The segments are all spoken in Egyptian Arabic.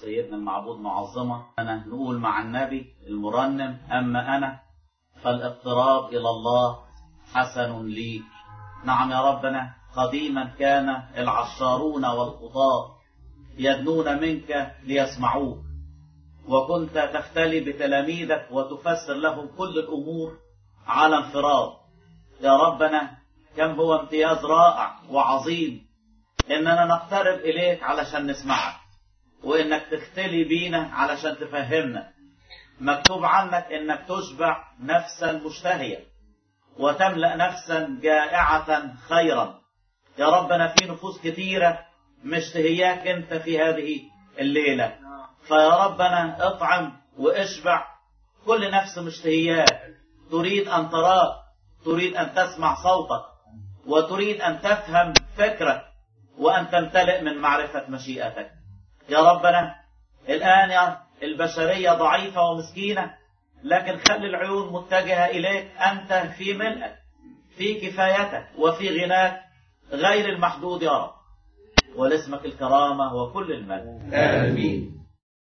سيدنا المعبود معظمة أنا نقول مع النبي المرنم أما أنا فالاقتراب إلى الله حسن لي نعم يا ربنا قديما كان العشارون والقضاة يدنون منك ليسمعوك وكنت تختلي بتلاميذك وتفسر لهم كل الأمور على انفراد يا ربنا كم هو امتياز رائع وعظيم إننا نقترب إليك علشان نسمعك وإنك تختلي بينا علشان تفهمنا مكتوب عنك إنك تشبع نفسا مشتهية وتملأ نفسا جائعة خيرا يا ربنا في نفوس كثيرة مشتهياك أنت في هذه الليلة فيا ربنا اطعم واشبع كل نفس مشتهياك تريد أن تراك تريد أن تسمع صوتك وتريد أن تفهم فكرك وأن تمتلئ من معرفة مشيئتك يا ربنا الآن يا البشرية ضعيفة ومسكينة لكن خلي العيون متجهة إليك أنت في ملئك في كفايتك وفي غناك غير المحدود يا رب ولاسمك الكرامة وكل المجد آمين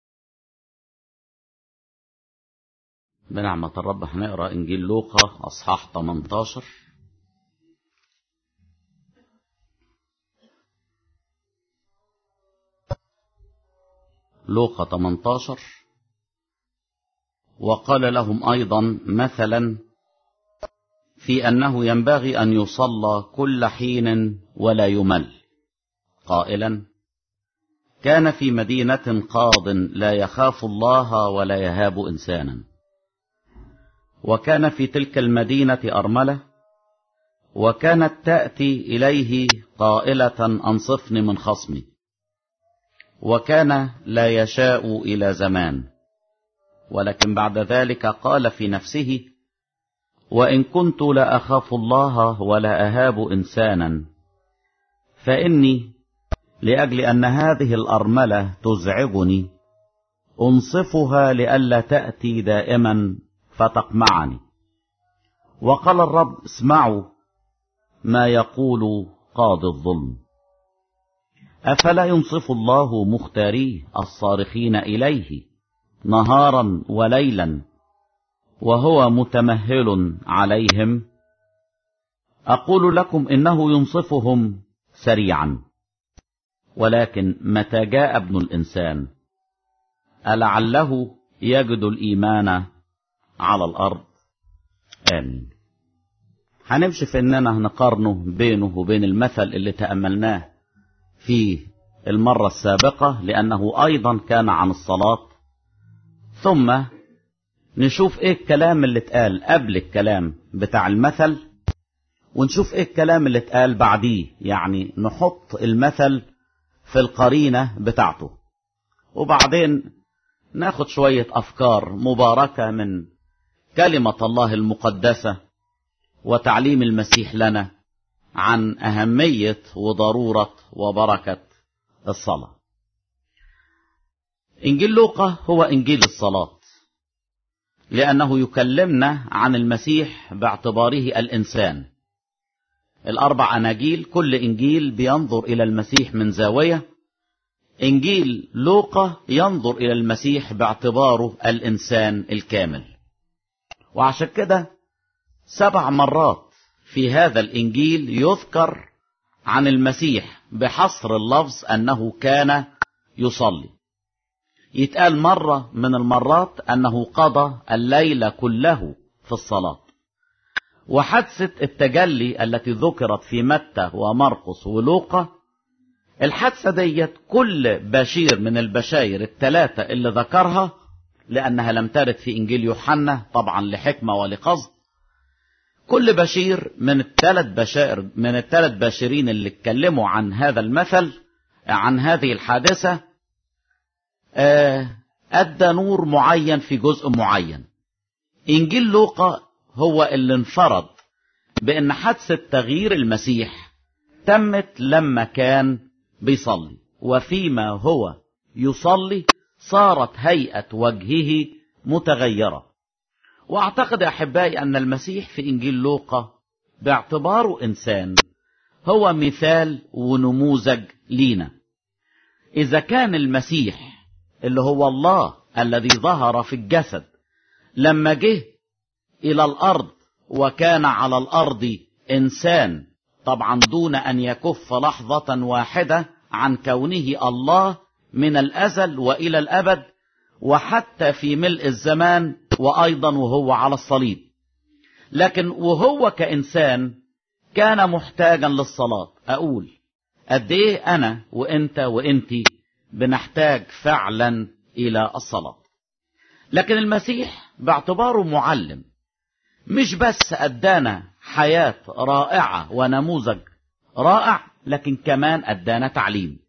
بنعمة الرب هنقرأ إنجيل لوقا أصحاح 18 لوقا 18 وقال لهم أيضا مثلا في أنه ينبغي أن يصلى كل حين ولا يمل قائلا كان في مدينة قاض لا يخاف الله ولا يهاب إنسانا وكان في تلك المدينة أرملة وكانت تأتي إليه قائلة أنصفني من خصمي وكان لا يشاء إلى زمان ولكن بعد ذلك قال في نفسه وإن كنت لا أخاف الله ولا أهاب إنسانا فإني لأجل أن هذه الأرملة تزعجني أنصفها لئلا تأتي دائما فتقمعني وقال الرب اسمعوا ما يقول قاضي الظلم أفلا ينصف الله مختاريه الصارخين إليه نهارا وليلا وهو متمهل عليهم أقول لكم إنه ينصفهم سريعا ولكن متى جاء ابن الإنسان ألعله يجد الإيمان على الأرض آمين هنمشي في إننا نقارنه بينه وبين المثل اللي تأملناه في المرة السابقة لأنه أيضا كان عن الصلاة ثم نشوف ايه الكلام اللي اتقال قبل الكلام بتاع المثل ونشوف ايه الكلام اللي اتقال بعديه يعني نحط المثل في القرينة بتاعته وبعدين ناخد شوية أفكار مباركة من كلمة الله المقدسة وتعليم المسيح لنا عن أهمية وضرورة وبركة الصلاة إنجيل لوقا هو إنجيل الصلاة لأنه يكلمنا عن المسيح باعتباره الإنسان الأربع أناجيل كل إنجيل بينظر إلى المسيح من زاوية إنجيل لوقا ينظر إلى المسيح باعتباره الإنسان الكامل وعشان كده سبع مرات في هذا الإنجيل يذكر عن المسيح بحصر اللفظ أنه كان يصلي يتقال مرة من المرات أنه قضى الليل كله في الصلاة وحادثة التجلي التي ذكرت في متى ومرقس ولوقا الحادثة ديت كل بشير من البشاير الثلاثة اللي ذكرها لأنها لم ترد في إنجيل يوحنا طبعا لحكمة ولقصد كل بشير من الثلاث بشائر من الثلاث باشرين اللي اتكلموا عن هذا المثل عن هذه الحادثة أدى نور معين في جزء معين إنجيل لوقا هو اللي انفرد بأن حادثة تغيير المسيح تمت لما كان بيصلي وفيما هو يصلي صارت هيئة وجهه متغيرة واعتقد احبائي ان المسيح في انجيل لوقا باعتباره انسان هو مثال ونموذج لينا اذا كان المسيح اللي هو الله الذي ظهر في الجسد لما جه الى الارض وكان على الارض انسان طبعا دون ان يكف لحظه واحده عن كونه الله من الازل والى الابد وحتى في ملء الزمان وايضا وهو على الصليب لكن وهو كانسان كان محتاجا للصلاه اقول قد ايه انا وانت وانتي بنحتاج فعلا الى الصلاه لكن المسيح باعتباره معلم مش بس ادانا حياه رائعه ونموذج رائع لكن كمان ادانا تعليم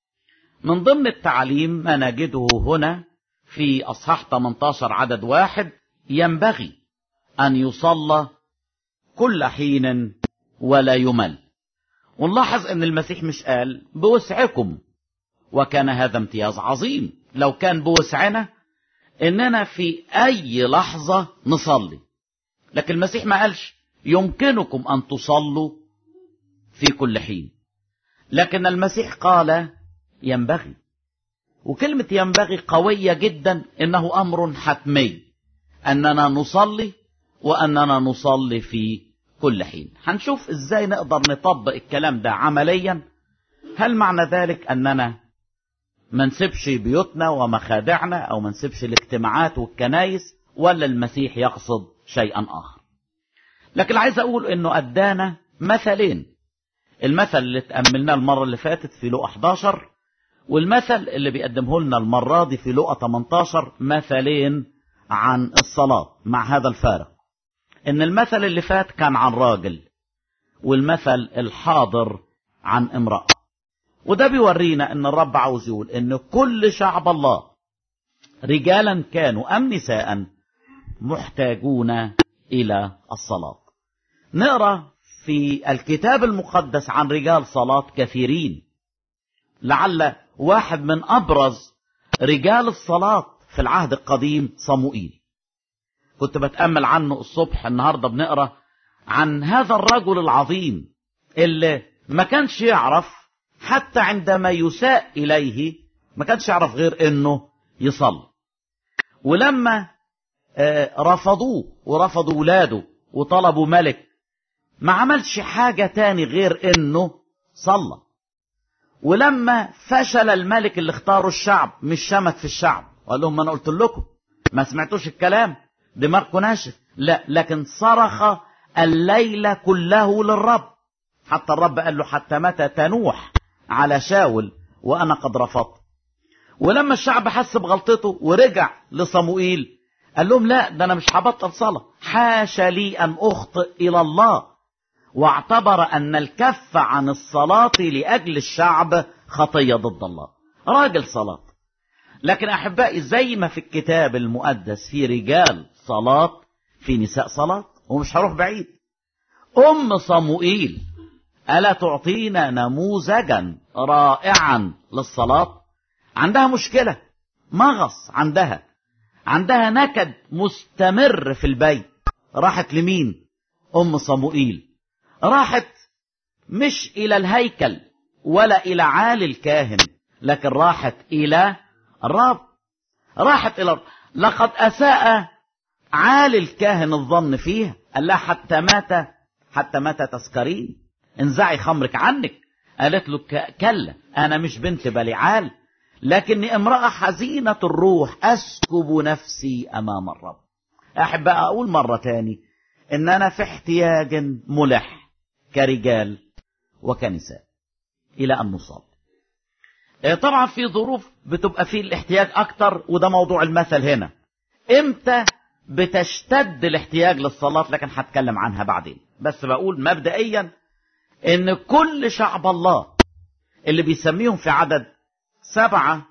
من ضمن التعليم ما نجده هنا في اصحاح 18 عدد واحد ينبغي ان يصلى كل حين ولا يمل ونلاحظ ان المسيح مش قال بوسعكم وكان هذا امتياز عظيم لو كان بوسعنا اننا في اي لحظة نصلي لكن المسيح ما قالش يمكنكم ان تصلوا في كل حين لكن المسيح قال ينبغي وكلمة ينبغي قوية جدا انه امر حتمي اننا نصلي واننا نصلي في كل حين هنشوف ازاي نقدر نطبق الكلام ده عمليا هل معنى ذلك اننا ما نسيبش بيوتنا ومخادعنا او ما نسيبش الاجتماعات والكنايس ولا المسيح يقصد شيئا اخر لكن عايز اقول انه ادانا مثلين المثل اللي تأملناه المرة اللي فاتت في لقى 11 والمثل اللي بيقدمه لنا المرة دي في لقى 18 مثلين عن الصلاة مع هذا الفارق ان المثل اللي فات كان عن راجل والمثل الحاضر عن امرأة وده بيورينا ان الرب عاوز يقول ان كل شعب الله رجالا كانوا ام نساء محتاجون الى الصلاة نقرا في الكتاب المقدس عن رجال صلاة كثيرين لعل واحد من ابرز رجال الصلاة في العهد القديم صموئيل كنت بتأمل عنه الصبح النهاردة بنقرا عن هذا الرجل العظيم اللي ما كانش يعرف حتى عندما يساء إليه ما كانش يعرف غير انه يصلي ولما رفضوه ورفضوا ولاده وطلبوا ملك ما عملش حاجة تاني غير انه صلى ولما فشل الملك اللي اختاره الشعب مش شمت في الشعب وقال لهم ما انا قلت لكم ما سمعتوش الكلام دماغكم ناشف لا لكن صرخ الليل كله للرب حتى الرب قال له حتى متى تنوح على شاول وانا قد رفضت ولما الشعب حس بغلطته ورجع لصموئيل قال لهم لا ده انا مش هبطل صلاه حاشا لي ان اخطئ الى الله واعتبر ان الكف عن الصلاه لاجل الشعب خطيه ضد الله راجل صلاه لكن احبائي زي ما في الكتاب المقدس في رجال صلاه في نساء صلاه ومش هروح بعيد ام صموئيل الا تعطينا نموذجا رائعا للصلاه عندها مشكله مغص عندها عندها نكد مستمر في البيت راحت لمين ام صموئيل راحت مش الى الهيكل ولا الى عالي الكاهن لكن راحت الى الرب راحت الى الرب لقد اساء عالي الكاهن الظن فيها قال لها حتى مات حتى مات تسكرين انزعي خمرك عنك قالت له كلا انا مش بنت بليعال لكني امرأة حزينة الروح اسكب نفسي امام الرب احب اقول مرة تاني ان انا في احتياج ملح كرجال وكنساء الى ان نصلي طبعا في ظروف بتبقى فيه الاحتياج اكتر وده موضوع المثل هنا امتى بتشتد الاحتياج للصلاة لكن هتكلم عنها بعدين بس بقول مبدئيا ان كل شعب الله اللي بيسميهم في عدد سبعة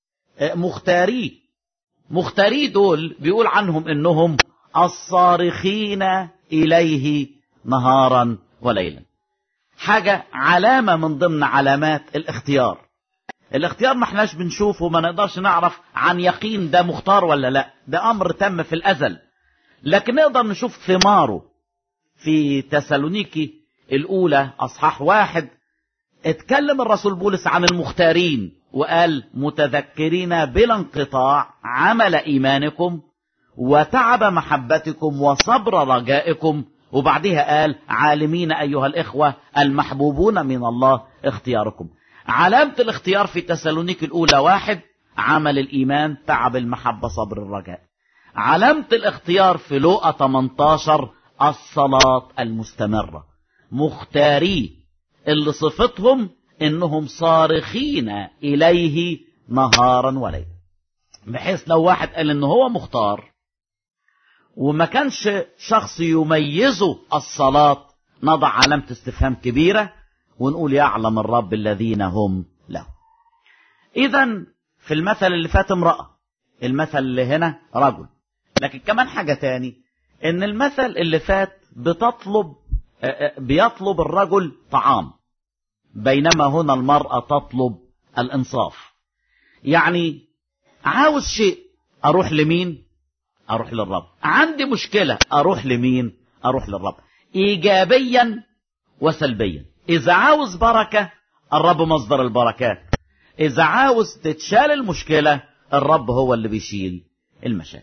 مختاري مختاري دول بيقول عنهم انهم الصارخين اليه نهارا وليلا حاجة علامة من ضمن علامات الاختيار الاختيار ما احناش بنشوفه ما نقدرش نعرف عن يقين ده مختار ولا لا ده امر تم في الازل لكن نقدر نشوف ثماره في تسالونيكي الاولى اصحاح واحد اتكلم الرسول بولس عن المختارين وقال متذكرين بلا انقطاع عمل ايمانكم وتعب محبتكم وصبر رجائكم وبعدها قال عالمين ايها الاخوه المحبوبون من الله اختياركم علامه الاختيار في تسالونيك الاولى واحد عمل الايمان تعب المحبه صبر الرجاء علامه الاختيار في لوقا 18 الصلاه المستمره مختاري اللي صفتهم انهم صارخين اليه نهارا وليلا بحيث لو واحد قال ان هو مختار وما كانش شخص يميزه الصلاة نضع علامة استفهام كبيرة ونقول يعلم الرب الذين هم له اذا في المثل اللي فات امرأة المثل اللي هنا رجل لكن كمان حاجة تاني ان المثل اللي فات بتطلب بيطلب الرجل طعام بينما هنا المرأة تطلب الإنصاف يعني عاوز شيء أروح لمين أروح للرب عندي مشكلة أروح لمين أروح للرب إيجابيا وسلبيا إذا عاوز بركة الرب مصدر البركات إذا عاوز تتشال المشكلة الرب هو اللي بيشيل المشاكل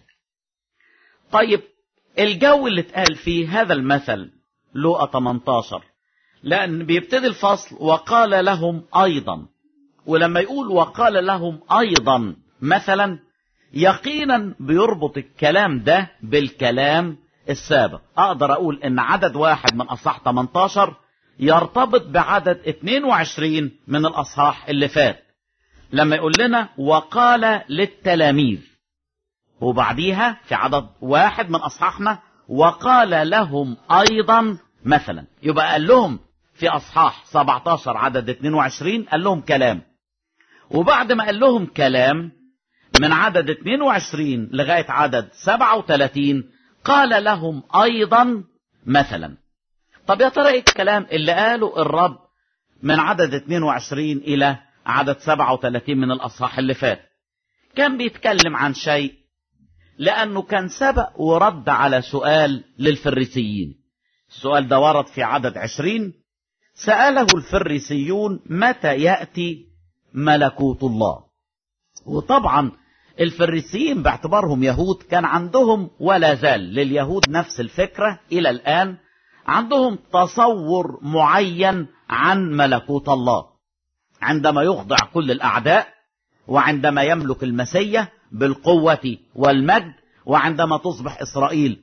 طيب الجو اللي اتقال فيه هذا المثل لوقا 18 لأن بيبتدي الفصل وقال لهم أيضا ولما يقول وقال لهم أيضا مثلا يقينا بيربط الكلام ده بالكلام السابق أقدر أقول إن عدد واحد من أصحاح 18 يرتبط بعدد 22 من الأصحاح اللي فات لما يقول لنا وقال للتلاميذ وبعديها في عدد واحد من أصحاحنا وقال لهم أيضا مثلا يبقى قال لهم في أصحاح 17 عدد 22 قال لهم كلام وبعد ما قال لهم كلام من عدد 22 لغاية عدد 37 قال لهم أيضا مثلا طب يا ترى ايه الكلام اللي قاله الرب من عدد 22 إلى عدد 37 من الأصحاح اللي فات كان بيتكلم عن شيء لأنه كان سبق ورد على سؤال للفريسيين السؤال ده ورد في عدد عشرين سأله الفريسيون متى يأتي ملكوت الله وطبعا الفريسيين باعتبارهم يهود كان عندهم ولا زال لليهود نفس الفكرة إلى الآن عندهم تصور معين عن ملكوت الله عندما يخضع كل الأعداء وعندما يملك المسيح بالقوة والمجد وعندما تصبح إسرائيل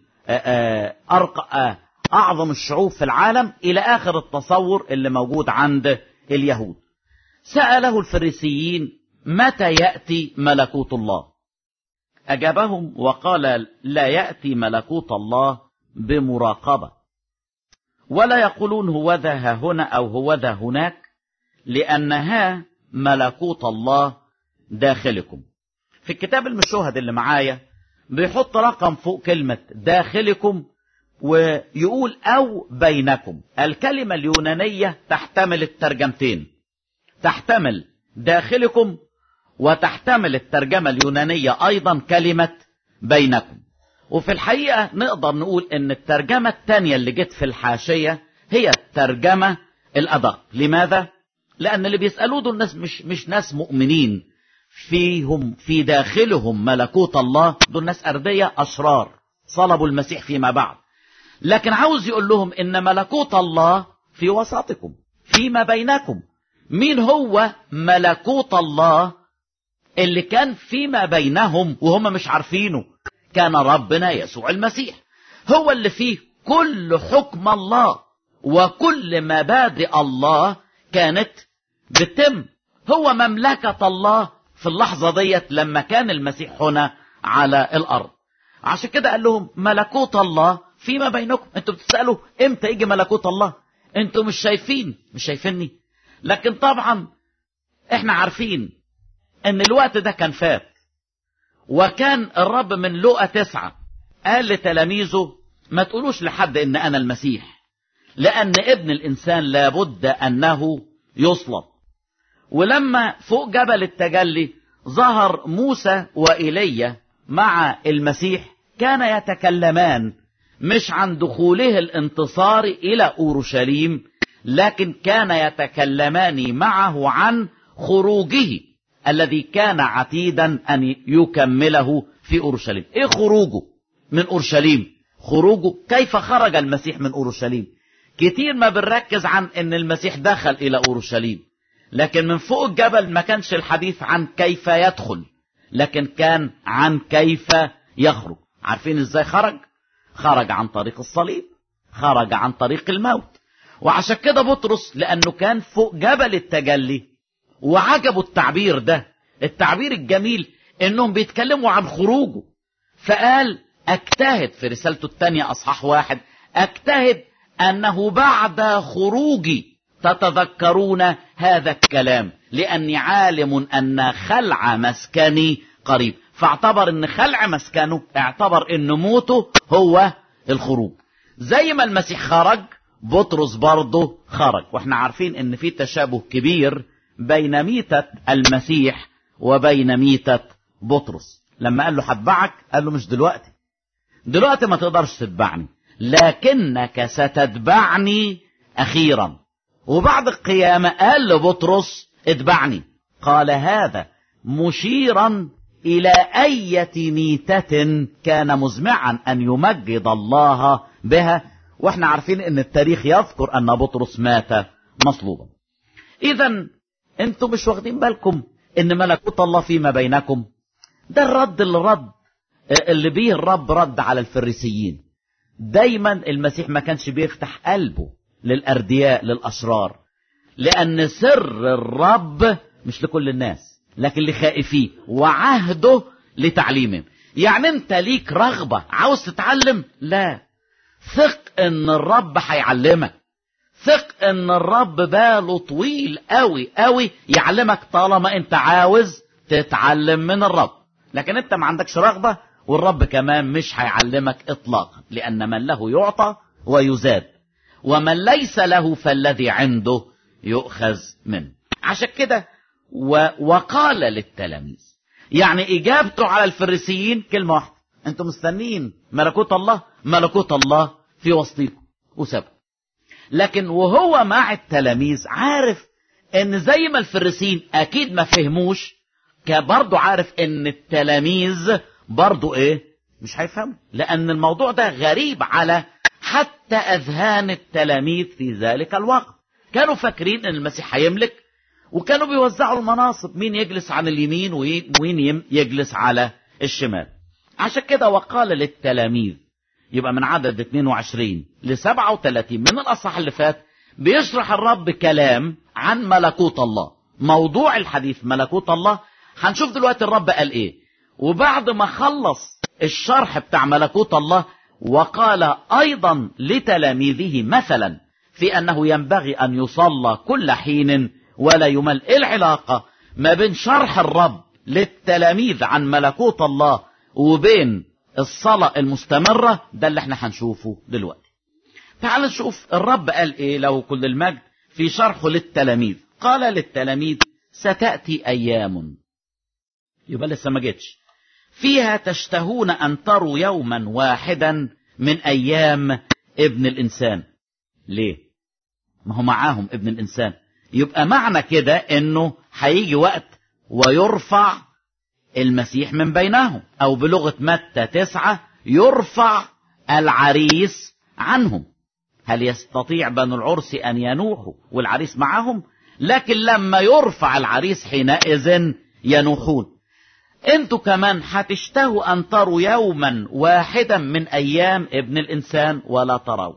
أرقى أعظم الشعوب في العالم إلى آخر التصور اللي موجود عند اليهود سأله الفريسيين متى يأتي ملكوت الله أجابهم وقال لا يأتي ملكوت الله بمراقبة ولا يقولون هو ذا هنا أو هو ذا هناك لأنها ملكوت الله داخلكم في الكتاب المشوهد اللي معايا بيحط رقم فوق كلمة داخلكم ويقول أو بينكم الكلمة اليونانية تحتمل الترجمتين تحتمل داخلكم وتحتمل الترجمة اليونانية أيضا كلمة بينكم وفي الحقيقة نقدر نقول ان الترجمة التانية اللي جت في الحاشية هي الترجمة الأدق لماذا؟ لأن اللي بيسألوه دول ناس مش, مش ناس مؤمنين فيهم في داخلهم ملكوت الله دول ناس أردية أشرار صلبوا المسيح فيما بعد لكن عاوز يقول لهم إن ملكوت الله في وسطكم فيما بينكم مين هو ملكوت الله اللي كان فيما بينهم وهم مش عارفينه كان ربنا يسوع المسيح هو اللي فيه كل حكم الله وكل مبادئ الله كانت بتتم هو مملكة الله في اللحظة ديت لما كان المسيح هنا على الأرض عشان كده قال لهم ملكوت الله فيما بينكم انتوا بتسألوا امتى يجي ملكوت الله انتوا مش شايفين مش شايفيني لكن طبعا احنا عارفين ان الوقت ده كان فات وكان الرب من لقى تسعة قال لتلاميذه ما تقولوش لحد ان انا المسيح لان ابن الانسان لابد انه يصلب ولما فوق جبل التجلي ظهر موسى وإيليا مع المسيح كان يتكلمان مش عن دخوله الانتصار إلى أورشليم لكن كان يتكلمان معه عن خروجه الذي كان عتيدا أن يكمله في أورشليم إيه خروجه من أورشليم خروجه كيف خرج المسيح من أورشليم كتير ما بنركز عن أن المسيح دخل إلى أورشليم لكن من فوق الجبل ما كانش الحديث عن كيف يدخل لكن كان عن كيف يخرج عارفين ازاي خرج خرج عن طريق الصليب خرج عن طريق الموت وعشان كده بطرس لانه كان فوق جبل التجلي وعجبه التعبير ده التعبير الجميل انهم بيتكلموا عن خروجه فقال اجتهد في رسالته الثانية اصحاح واحد اجتهد انه بعد خروجي تتذكرون هذا الكلام لاني عالم ان خلع مسكني قريب فاعتبر ان خلع مسكنه اعتبر ان موته هو الخروج زي ما المسيح خرج بطرس برضه خرج واحنا عارفين ان في تشابه كبير بين ميتة المسيح وبين ميتة بطرس لما قال له هتبعك قال له مش دلوقتي دلوقتي ما تقدرش تتبعني لكنك ستتبعني اخيرا وبعد القيامة قال لبطرس اتبعني قال هذا مشيرا الى اية ميتة كان مزمعا ان يمجد الله بها واحنا عارفين ان التاريخ يذكر ان بطرس مات مصلوبا اذا انتم مش واخدين بالكم ان ملكوت الله فيما بينكم ده الرد اللي رد اللي بيه الرب رد على الفريسيين دايما المسيح ما كانش بيفتح قلبه للاردياء للاشرار لان سر الرب مش لكل الناس لكن لخائفيه وعهده لتعليمهم يعني انت ليك رغبة عاوز تتعلم لا ثق ان الرب هيعلمك ثق ان الرب باله طويل قوي قوي يعلمك طالما انت عاوز تتعلم من الرب لكن انت ما عندكش رغبة والرب كمان مش هيعلمك اطلاقا لان من له يعطى ويزاد ومن ليس له فالذي عنده يؤخذ منه عشان كده و... وقال للتلاميذ يعني اجابته على الفريسيين كلمة واحدة انتم مستنين ملكوت الله ملكوت الله في وسطكم وسابه لكن وهو مع التلاميذ عارف ان زي ما الفريسيين اكيد ما فهموش برضه عارف ان التلاميذ برضه ايه مش هيفهموا لان الموضوع ده غريب على حتى اذهان التلاميذ في ذلك الوقت كانوا فاكرين ان المسيح هيملك وكانوا بيوزعوا المناصب مين يجلس عن اليمين ومين يجلس على الشمال عشان كده وقال للتلاميذ يبقى من عدد 22 ل 37 من الاصح اللي فات بيشرح الرب كلام عن ملكوت الله موضوع الحديث ملكوت الله هنشوف دلوقتي الرب قال ايه وبعد ما خلص الشرح بتاع ملكوت الله وقال ايضا لتلاميذه مثلا في انه ينبغي ان يصلى كل حين ولا يمل ايه العلاقة ما بين شرح الرب للتلاميذ عن ملكوت الله وبين الصلاة المستمرة ده اللي احنا هنشوفه دلوقتي تعال نشوف الرب قال ايه له كل المجد في شرحه للتلاميذ قال للتلاميذ ستأتي ايام يبقى لسه ما جتش فيها تشتهون ان تروا يوما واحدا من ايام ابن الانسان ليه ما هو معاهم ابن الانسان يبقى معنى كده انه هيجي وقت ويرفع المسيح من بينهم او بلغة متى تسعة يرفع العريس عنهم هل يستطيع بنو العرس ان ينوحوا والعريس معهم لكن لما يرفع العريس حينئذ ينوحون انتوا كمان هتشتهوا ان تروا يوما واحدا من ايام ابن الانسان ولا تروا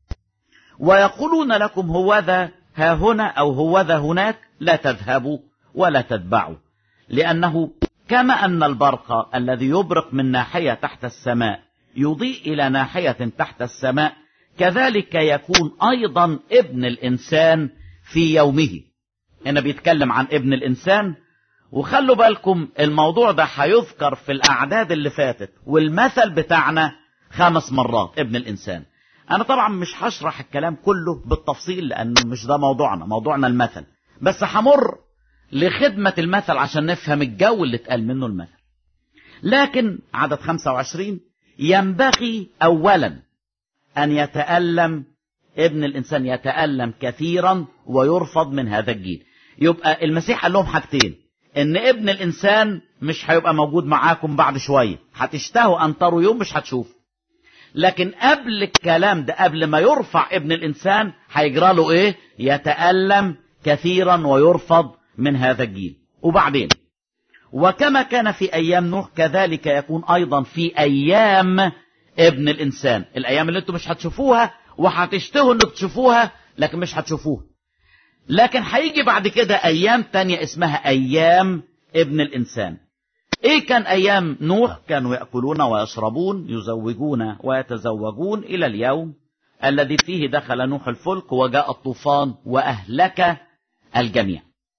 ويقولون لكم هوذا ها هنا او هوذا هناك لا تذهبوا ولا تتبعوا لانه كما ان البرق الذي يبرق من ناحية تحت السماء يضيء الى ناحية تحت السماء كذلك يكون ايضا ابن الانسان في يومه هنا بيتكلم عن ابن الانسان وخلوا بالكم الموضوع ده هيذكر في الاعداد اللي فاتت والمثل بتاعنا خمس مرات ابن الانسان انا طبعا مش هشرح الكلام كله بالتفصيل لان مش ده موضوعنا موضوعنا المثل بس همر لخدمة المثل عشان نفهم الجو اللي اتقال منه المثل لكن عدد 25 ينبغي اولا ان يتألم ابن الانسان يتألم كثيرا ويرفض من هذا الجيل يبقى المسيح قال لهم حاجتين ان ابن الانسان مش هيبقى موجود معاكم بعد شوية هتشتهوا ان تروا يوم مش هتشوفوا لكن قبل الكلام ده قبل ما يرفع ابن الانسان هيجرى له ايه يتألم كثيرا ويرفض من هذا الجيل وبعدين وكما كان في ايام نوح كذلك يكون ايضا في ايام ابن الانسان الايام اللي انتم مش هتشوفوها وهتشتهوا انك تشوفوها لكن مش هتشوفوها لكن هيجي بعد كده ايام تانية اسمها ايام ابن الانسان ايه كان ايام نوح كانوا ياكلون ويشربون يزوجون ويتزوجون الى اليوم الذي فيه دخل نوح الفلك وجاء الطوفان واهلك الجميع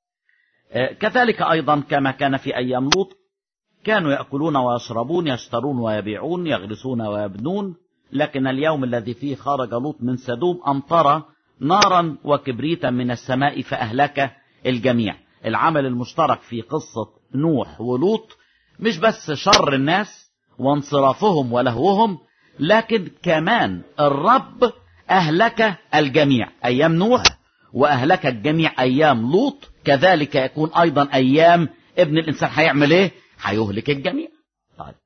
كذلك ايضا كما كان في ايام لوط كانوا ياكلون ويشربون يشترون ويبيعون يغرسون ويبنون لكن اليوم الذي فيه خرج لوط من سدوم امطر نارا وكبريتا من السماء فاهلك الجميع العمل المشترك في قصه نوح ولوط مش بس شر الناس وانصرافهم ولهوهم لكن كمان الرب اهلك الجميع ايام نوح واهلك الجميع ايام لوط كذلك يكون ايضا ايام ابن الانسان هيعمل ايه هيهلك الجميع طيب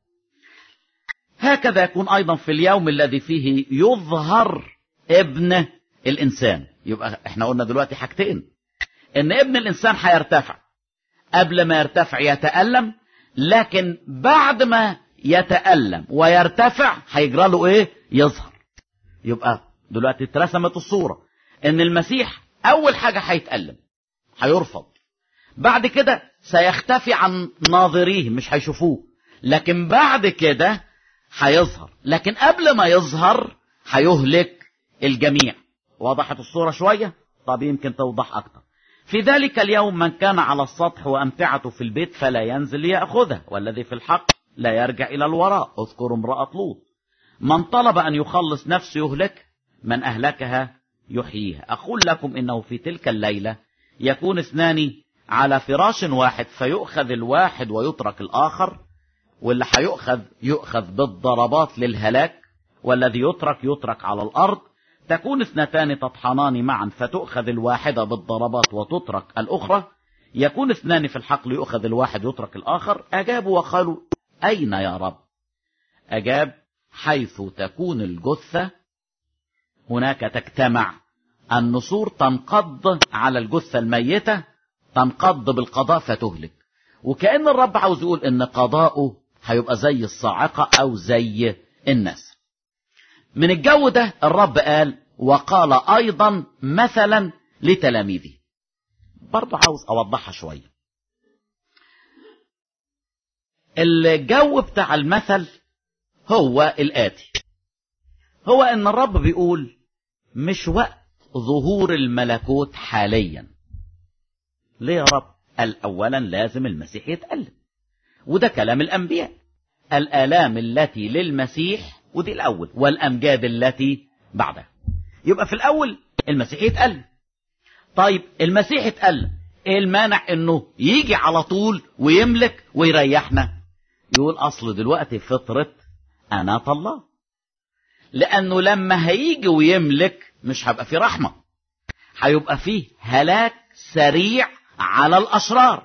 هكذا يكون ايضا في اليوم الذي فيه يظهر ابن الانسان يبقى احنا قلنا دلوقتي حاجتين ان ابن الانسان هيرتفع قبل ما يرتفع يتألم لكن بعد ما يتألم ويرتفع هيجرى له ايه يظهر يبقى دلوقتي اترسمت الصورة ان المسيح اول حاجة هيتألم هيرفض بعد كده سيختفي عن ناظريه مش هيشوفوه لكن بعد كده هيظهر لكن قبل ما يظهر هيهلك الجميع وضحت الصورة شوية طب يمكن توضح اكتر في ذلك اليوم من كان على السطح وأمتعته في البيت فلا ينزل ليأخذها والذي في الحق لا يرجع إلى الوراء اذكروا امرأة لوط من طلب أن يخلص نفسه يهلك من أهلكها يحييها أقول لكم إنه في تلك الليلة يكون اثنان على فراش واحد فيؤخذ الواحد ويترك الآخر واللي هيؤخذ يؤخذ بالضربات للهلاك والذي يترك يترك على الأرض تكون اثنتان تطحنان معا فتؤخذ الواحدة بالضربات وتترك الأخرى يكون اثنان في الحقل يؤخذ الواحد يترك الآخر أجابوا وقالوا أين يا رب أجاب حيث تكون الجثة هناك تجتمع النسور تنقض على الجثة الميتة تنقض بالقضاء فتهلك وكأن الرب عاوز يقول ان قضاؤه هيبقى زي الصاعقة او زي الناس من الجو ده الرب قال وقال ايضا مثلا لتلاميذه برضه عاوز اوضحها شوية الجو بتاع المثل هو الآتي هو ان الرب بيقول مش وقت ظهور الملكوت حاليا ليه يا رب قال اولا لازم المسيح يتألم وده كلام الانبياء الالام التي للمسيح ودي الاول والامجاد التي بعدها يبقى في الاول المسيح يتألم طيب المسيح يتألم ايه المانع انه يجي على طول ويملك ويريحنا يقول اصل دلوقتي فطرة انا الله لانه لما هيجي ويملك مش هيبقى فيه رحمة هيبقى فيه هلاك سريع على الاشرار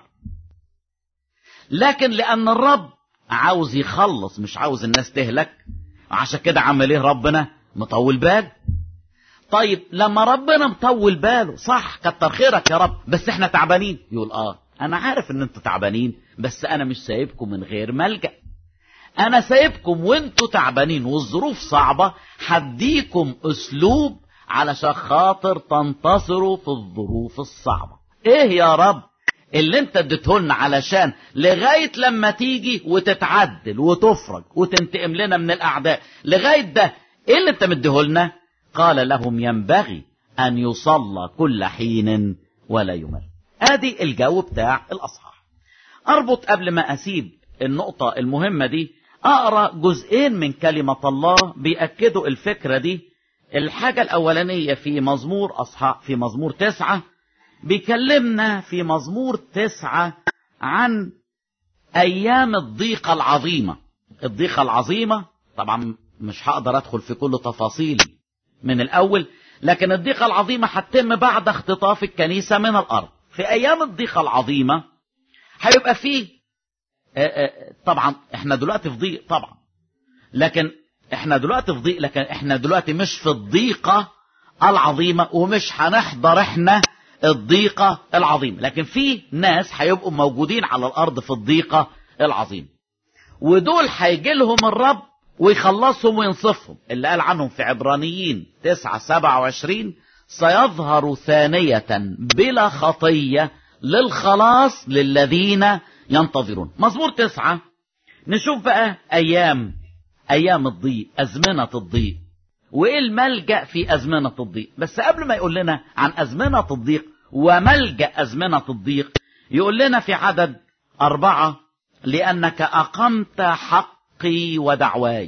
لكن لان الرب عاوز يخلص مش عاوز الناس تهلك عشان كده عمل ايه ربنا مطول بال طيب لما ربنا مطول باله صح كتر خيرك يا رب بس احنا تعبانين يقول اه انا عارف ان انتوا تعبانين بس انا مش سايبكم من غير ملجأ انا سايبكم وانتوا تعبانين والظروف صعبة هديكم اسلوب علشان خاطر تنتصروا في الظروف الصعبة ايه يا رب اللي انت اديتهولنا علشان لغاية لما تيجي وتتعدل وتفرج وتنتقم لنا من الاعداء لغاية ده ايه اللي انت مديهولنا قال لهم ينبغي ان يصلى كل حين ولا يمل ادي الجو بتاع الاصحاح اربط قبل ما اسيب النقطة المهمة دي اقرا جزئين من كلمة الله بيأكدوا الفكرة دي الحاجة الاولانية في مزمور اصحاح في مزمور تسعة بيكلمنا في مزمور تسعة عن ايام الضيقة العظيمة الضيقة العظيمة طبعا مش هقدر ادخل في كل تفاصيل من الاول لكن الضيقة العظيمة هتتم بعد اختطاف الكنيسة من الارض في ايام الضيقة العظيمة هيبقى فيه آه، آه، طبعا احنا دلوقتي في ضيق طبعا لكن احنا دلوقتي في ضيق لكن احنا دلوقتي مش في الضيقة العظيمة ومش هنحضر احنا الضيقة العظيمة لكن في ناس هيبقوا موجودين على الارض في الضيقة العظيمة ودول هيجي لهم الرب ويخلصهم وينصفهم اللي قال عنهم في عبرانيين 9 27 سيظهر ثانية بلا خطية للخلاص للذين ينتظرون مزمور تسعة نشوف بقى أيام أيام الضيق أزمنة الضيق وإيه الملجأ في أزمنة الضيق بس قبل ما يقول لنا عن أزمنة الضيق وملجأ أزمنة الضيق يقول لنا في عدد أربعة لأنك أقمت حقي ودعواي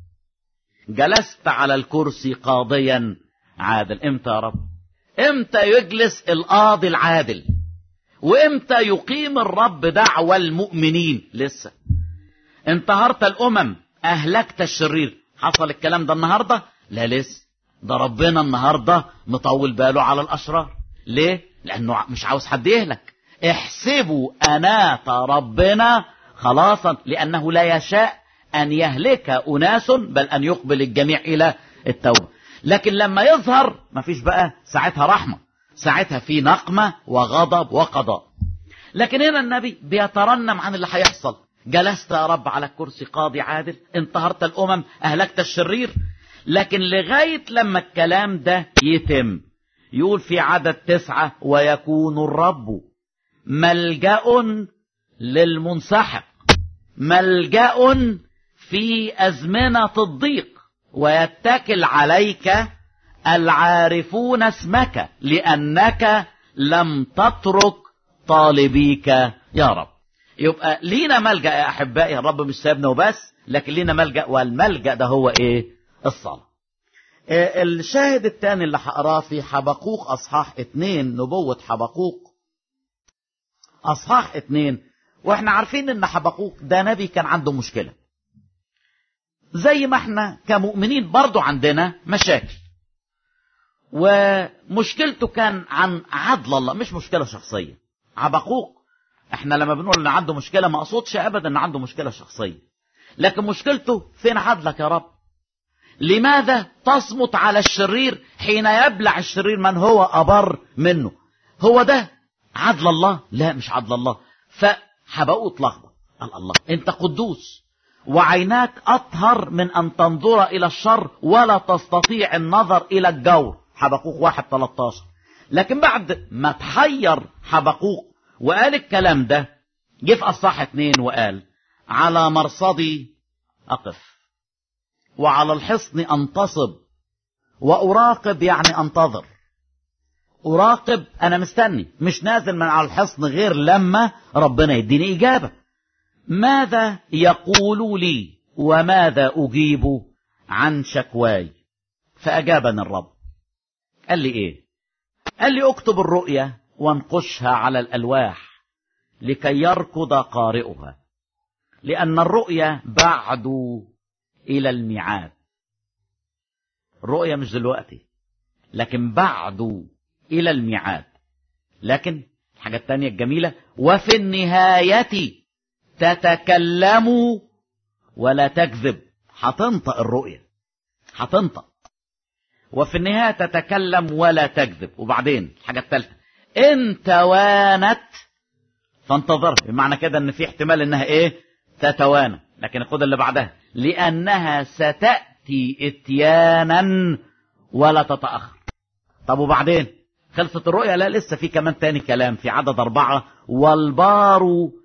جلست على الكرسي قاضيا عادل امتى يا رب امتى يجلس القاضي العادل وامتى يقيم الرب دعوى المؤمنين لسه انتهرت الامم اهلكت الشرير حصل الكلام ده النهارده لا لسه ده ربنا النهارده مطول باله على الاشرار ليه لانه مش عاوز حد يهلك احسبوا انات ربنا خلاصا لانه لا يشاء ان يهلك اناس بل ان يقبل الجميع الى التوبه لكن لما يظهر مفيش بقى ساعتها رحمه ساعتها في نقمه وغضب وقضاء لكن هنا النبي بيترنم عن اللي هيحصل جلست يا رب على الكرسي قاضي عادل انتهرت الامم اهلكت الشرير لكن لغايه لما الكلام ده يتم يقول في عدد تسعه ويكون الرب ملجا للمنسحق ملجا في ازمنه الضيق ويتكل عليك العارفون اسمك لانك لم تترك طالبيك يا رب يبقى لينا ملجا يا احبائي الرب مش سايبنا وبس لكن لينا ملجا والملجا ده هو ايه الصلاه آه، الشاهد الثاني اللي هقراه في حبقوق اصحاح اتنين نبوه حبقوق اصحاح اتنين واحنا عارفين ان حبقوق ده نبي كان عنده مشكله زي ما احنا كمؤمنين برضو عندنا مشاكل ومشكلته كان عن عدل الله مش مشكله شخصيه حبقوق احنا لما بنقول ان عنده مشكله ما اقصدش ابدا ان عنده مشكله شخصيه لكن مشكلته فين عدلك يا رب لماذا تصمت على الشرير حين يبلع الشرير من هو أبر منه هو ده عدل الله لا مش عدل الله فحبقوا اتلخبط قال الله انت قدوس وعيناك أطهر من أن تنظر إلى الشر ولا تستطيع النظر إلى الجور حبقوق واحد 13 لكن بعد ما تحير حبقوق وقال الكلام ده جه في أصحاح اتنين وقال على مرصدي أقف وعلى الحصن أنتصب وأراقب يعني أنتظر أراقب أنا مستني مش نازل من على الحصن غير لما ربنا يديني إجابة ماذا يقول لي وماذا أجيب عن شكواي فأجابني الرب قال لي إيه قال لي اكتب الرؤية وانقشها على الألواح لكي يركض قارئها لأن الرؤية بعد إلى الميعاد الرؤية مش دلوقتي لكن بعد إلى الميعاد لكن الحاجة التانية الجميلة وفي النهاية تتكلم ولا تكذب هتنطق الرؤية هتنطق وفي النهاية تتكلم ولا تكذب وبعدين الحاجة الثالثة إن توانت فانتظر بمعنى كده ان في احتمال انها ايه تتوانى لكن الخد اللي بعدها لانها ستاتي اتيانا ولا تتاخر طب وبعدين خلصت الرؤيا لا لسه في كمان تاني كلام في عدد أربعة والبار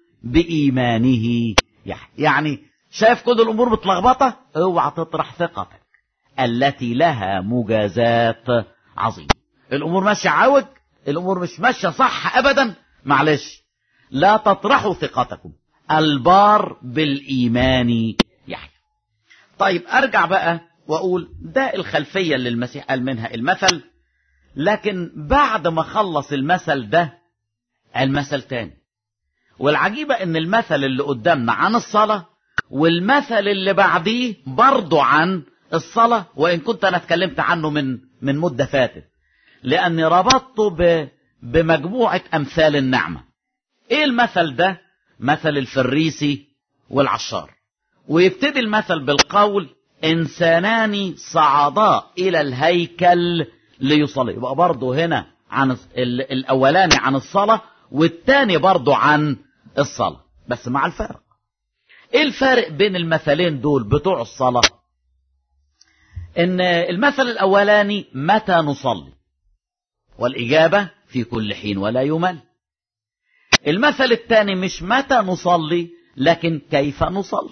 بإيمانه يعني شايف كل الأمور متلخبطة اوعى تطرح ثقتك التي لها مجازات عظيمة الأمور ماشية عوج الأمور مش ماشية صح أبدا معلش لا تطرحوا ثقتكم البار بالإيمان يحيى طيب أرجع بقى وأقول ده الخلفية اللي المسيح قال منها المثل لكن بعد ما خلص المثل ده المثل تاني والعجيبة ان المثل اللي قدامنا عن الصلاة والمثل اللي بعديه برضه عن الصلاة وإن كنت أنا اتكلمت عنه من من مدة فاتت لأني ربطته ب بمجموعة أمثال النعمة إيه المثل ده مثل الفريسي والعشار ويبتدي المثل بالقول انسانان صعدا الى الهيكل ليصلي يبقى برضه هنا عن ال- الاولاني عن الصلاه والتاني برضه عن الصلاه بس مع الفرق ايه الفرق بين المثلين دول بتوع الصلاه ان المثل الاولاني متى نصلي والاجابه في كل حين ولا يمل المثل الثاني مش متى نصلي لكن كيف نصلي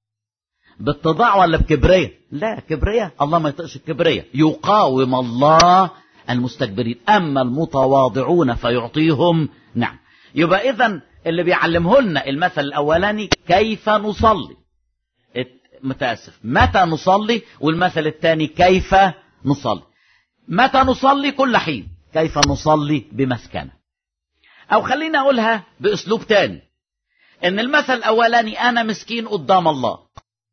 باتضاع ولا بكبرية لا كبرية الله ما يطقش الكبرية يقاوم الله المستكبرين أما المتواضعون فيعطيهم نعم يبقى إذا اللي بيعلمه لنا المثل الأولاني كيف نصلي ات- متأسف متى نصلي والمثل الثاني كيف نصلي متى نصلي كل حين كيف نصلي بمسكنة أو خلينا أقولها بأسلوب تاني إن المثل الأولاني أنا مسكين قدام الله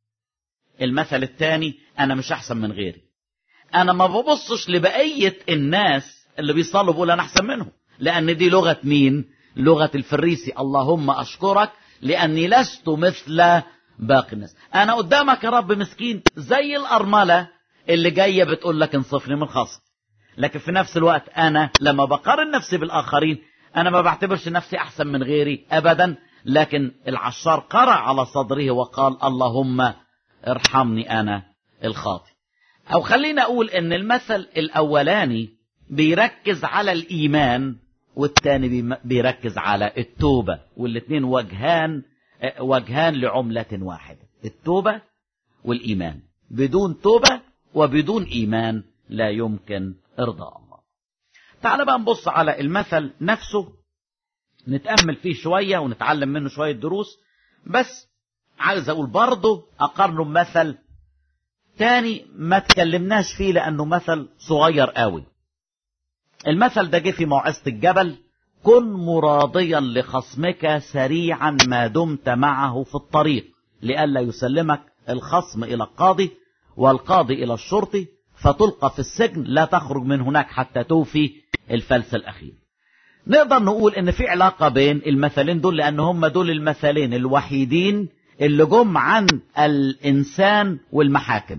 المثل الثاني انا مش احسن من غيري انا ما ببصش لبقيه الناس اللي بيصلوا بقول انا احسن منهم لان دي لغه مين لغه الفريسي اللهم اشكرك لاني لست مثل باقي الناس انا قدامك يا رب مسكين زي الارمله اللي جايه بتقول لك انصفني من خصم لكن في نفس الوقت انا لما بقارن نفسي بالاخرين انا ما بعتبرش نفسي احسن من غيري ابدا لكن العشار قرع على صدره وقال اللهم ارحمني انا الخاطئ او خلينا اقول ان المثل الاولاني بيركز على الايمان والتاني بيم- بيركز على التوبة والاتنين وجهان اه، وجهان لعملة واحدة التوبة والايمان بدون توبة وبدون ايمان لا يمكن ارضاء الله تعال بقى نبص على المثل نفسه نتأمل فيه شوية ونتعلم منه شوية دروس بس عايز اقول برضه اقارنه بمثل تاني ما تكلمناش فيه لانه مثل صغير قوي المثل ده جه في موعظة الجبل كن مراضيا لخصمك سريعا ما دمت معه في الطريق لئلا يسلمك الخصم الى القاضي والقاضي الى الشرطي فتلقى في السجن لا تخرج من هناك حتى توفي الفلس الاخير نقدر نقول ان في علاقة بين المثلين دول لان هم دول المثلين الوحيدين اللي جم عن الانسان والمحاكم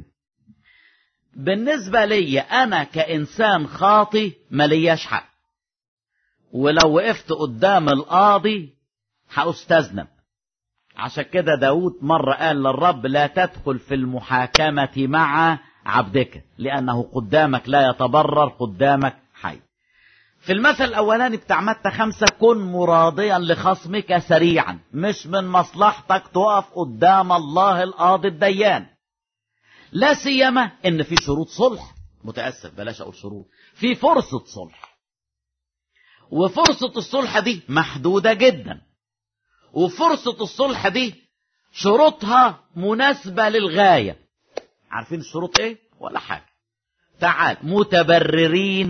بالنسبة لي انا كانسان خاطي ما لياش حق ولو وقفت قدام القاضي هأستذنب عشان كده داود مرة قال للرب لا تدخل في المحاكمة مع عبدك لأنه قدامك لا يتبرر قدامك حي في المثل الأولاني بتاع متى خمسة كن مراضيا لخصمك سريعا مش من مصلحتك تقف قدام الله القاضي الديان لا سيما ان في شروط صلح متأسف بلاش اقول شروط في فرصة صلح وفرصة الصلح دي محدودة جدا وفرصة الصلح دي شروطها مناسبة للغاية عارفين الشروط ايه ولا حاجة تعال متبررين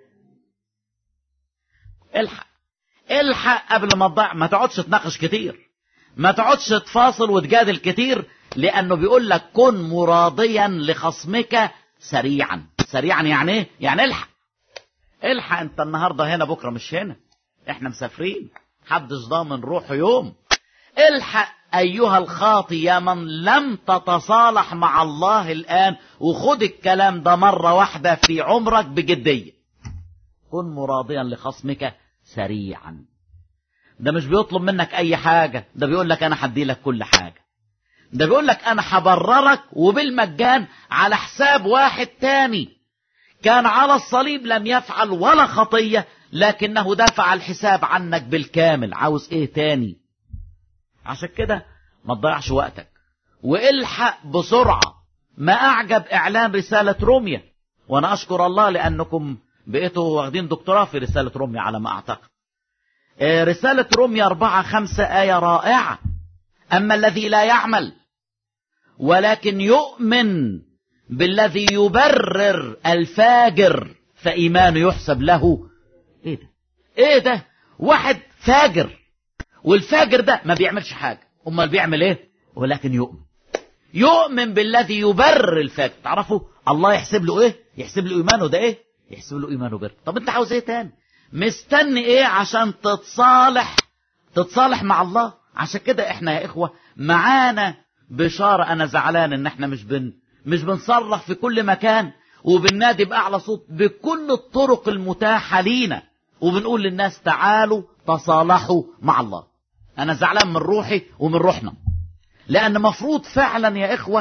الحق الحق قبل ما تضيع ما تقعدش تناقش كتير ما تقعدش تفاصل وتجادل كتير لانه بيقول لك كن مراضيا لخصمك سريعا سريعا يعني ايه يعني الحق الحق انت النهارده هنا بكره مش هنا احنا مسافرين حدش ضامن روحه يوم الحق ايها الخاطي يا من لم تتصالح مع الله الان وخد الكلام ده مره واحده في عمرك بجديه كن مراضيا لخصمك سريعا ده مش بيطلب منك اي حاجة ده بيقول لك انا هدي لك كل حاجة ده بيقول لك انا هبررك وبالمجان على حساب واحد تاني كان على الصليب لم يفعل ولا خطية لكنه دفع الحساب عنك بالكامل عاوز ايه تاني عشان كده ما تضيعش وقتك والحق بسرعة ما اعجب اعلان رسالة روميا وانا اشكر الله لانكم بقيتوا واخدين دكتوراه في رسالة روميا على ما اعتقد آه، رسالة روميا أربعة خمسة آية رائعة أما الذي لا يعمل ولكن يؤمن بالذي يبرر الفاجر فإيمانه يحسب له إيه ده إيه ده واحد فاجر والفاجر ده ما بيعملش حاجة أمال بيعمل إيه ولكن يؤمن يؤمن بالذي يبرر الفاجر تعرفوا الله يحسب له إيه يحسب له إيمانه ده إيه يحسب له إيمانه بر طب أنت عاوز إيه تاني مستني إيه عشان تتصالح تتصالح مع الله عشان كده احنا يا اخوة معانا بشارة انا زعلان ان احنا مش بن مش بنصرخ في كل مكان وبننادي بأعلى صوت بكل الطرق المتاحة لينا وبنقول للناس تعالوا تصالحوا مع الله انا زعلان من روحي ومن روحنا لان مفروض فعلا يا اخوة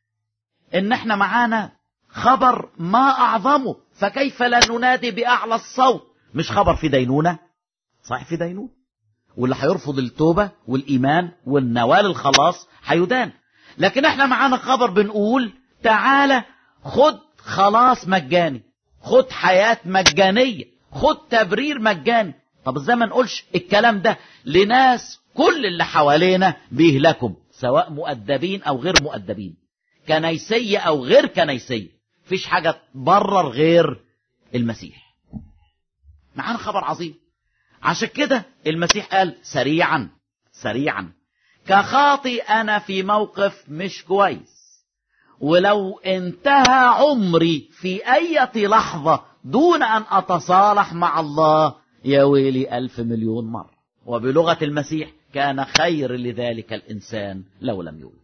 ان احنا معانا خبر ما اعظمه فكيف لا ننادي باعلى الصوت مش خبر في دينونة صحيح في دينونة واللي هيرفض التوبة والايمان والنوال الخلاص هيدان لكن احنا معانا خبر بنقول تعالى خد خلاص مجاني خد حياة مجانية خد تبرير مجاني طب ازاي ما نقولش الكلام ده لناس كل اللي حوالينا بيهلكم سواء مؤدبين او غير مؤدبين كنيسية او غير كنيسية فيش حاجة تبرر غير المسيح معانا خبر عظيم عشان كده المسيح قال سريعا سريعا كخاطي انا في موقف مش كويس ولو انتهى عمري في اي لحظة دون ان اتصالح مع الله يا ويلي الف مليون مرة وبلغة المسيح كان خير لذلك الانسان لو لم يولد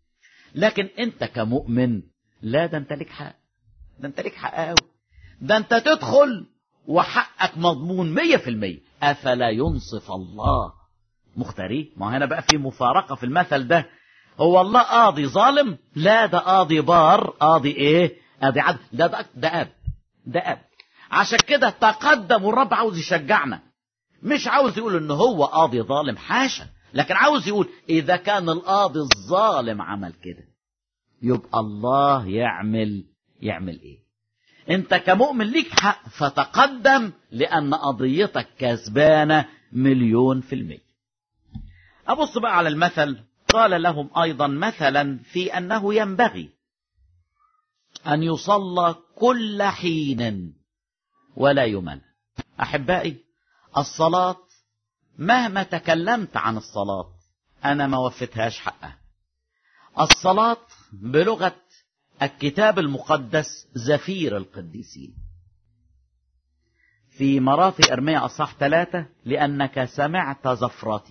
لكن انت كمؤمن لا ده انت لك حق ده انت لك حق قوي ده انت تدخل وحقك مضمون مية في المية افلا ينصف الله مختاريه ما هنا بقى في مفارقة في المثل ده هو الله قاضي ظالم لا ده قاضي بار قاضي ايه قاضي عدل ده ده, ده اب ده اب عشان كده تقدم والرب عاوز يشجعنا مش عاوز يقول ان هو قاضي ظالم حاشا لكن عاوز يقول اذا كان القاضي الظالم عمل كده يبقى الله يعمل يعمل ايه انت كمؤمن ليك حق فتقدم لان قضيتك كسبانه مليون في المية ابص بقى على المثل قال لهم ايضا مثلا في انه ينبغي ان يصلى كل حين ولا يمل احبائي الصلاه مهما تكلمت عن الصلاه انا ما وفتهاش حقها الصلاه بلغه الكتاب المقدس زفير القديسين في مراتي ارميا اصح ثلاثة لانك سمعت زفراتي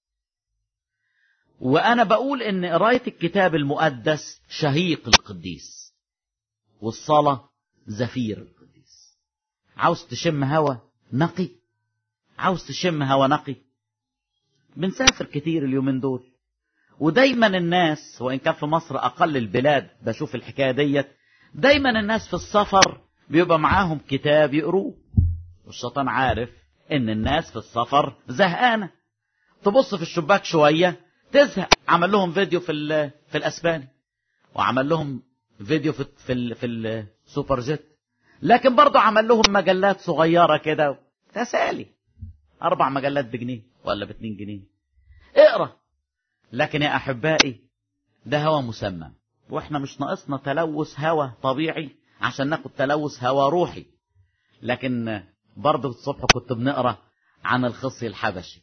وانا بقول ان قرايه الكتاب المقدس شهيق القديس والصلاه زفير القديس عاوز تشم هوا نقي عاوز تشم هوا نقي بنسافر كتير اليومين دول ودايما الناس وان كان في مصر اقل البلاد بشوف الحكايه ديت دايما الناس في السفر بيبقى معاهم كتاب يقروه والشيطان عارف ان الناس في السفر زهقانه تبص في الشباك شويه تزهق عمل لهم فيديو في في الاسباني وعمل لهم فيديو في في ال في السوبر جيت لكن برضه عمل لهم مجلات صغيره كده تسالي اربع مجلات بجنيه ولا باتنين جنيه اقرا لكن يا احبائي ده هوا مسمم واحنا مش ناقصنا تلوث هوا طبيعي عشان ناخد تلوث هوا روحي لكن برضه الصبح كنت بنقرا عن الخصي الحبشي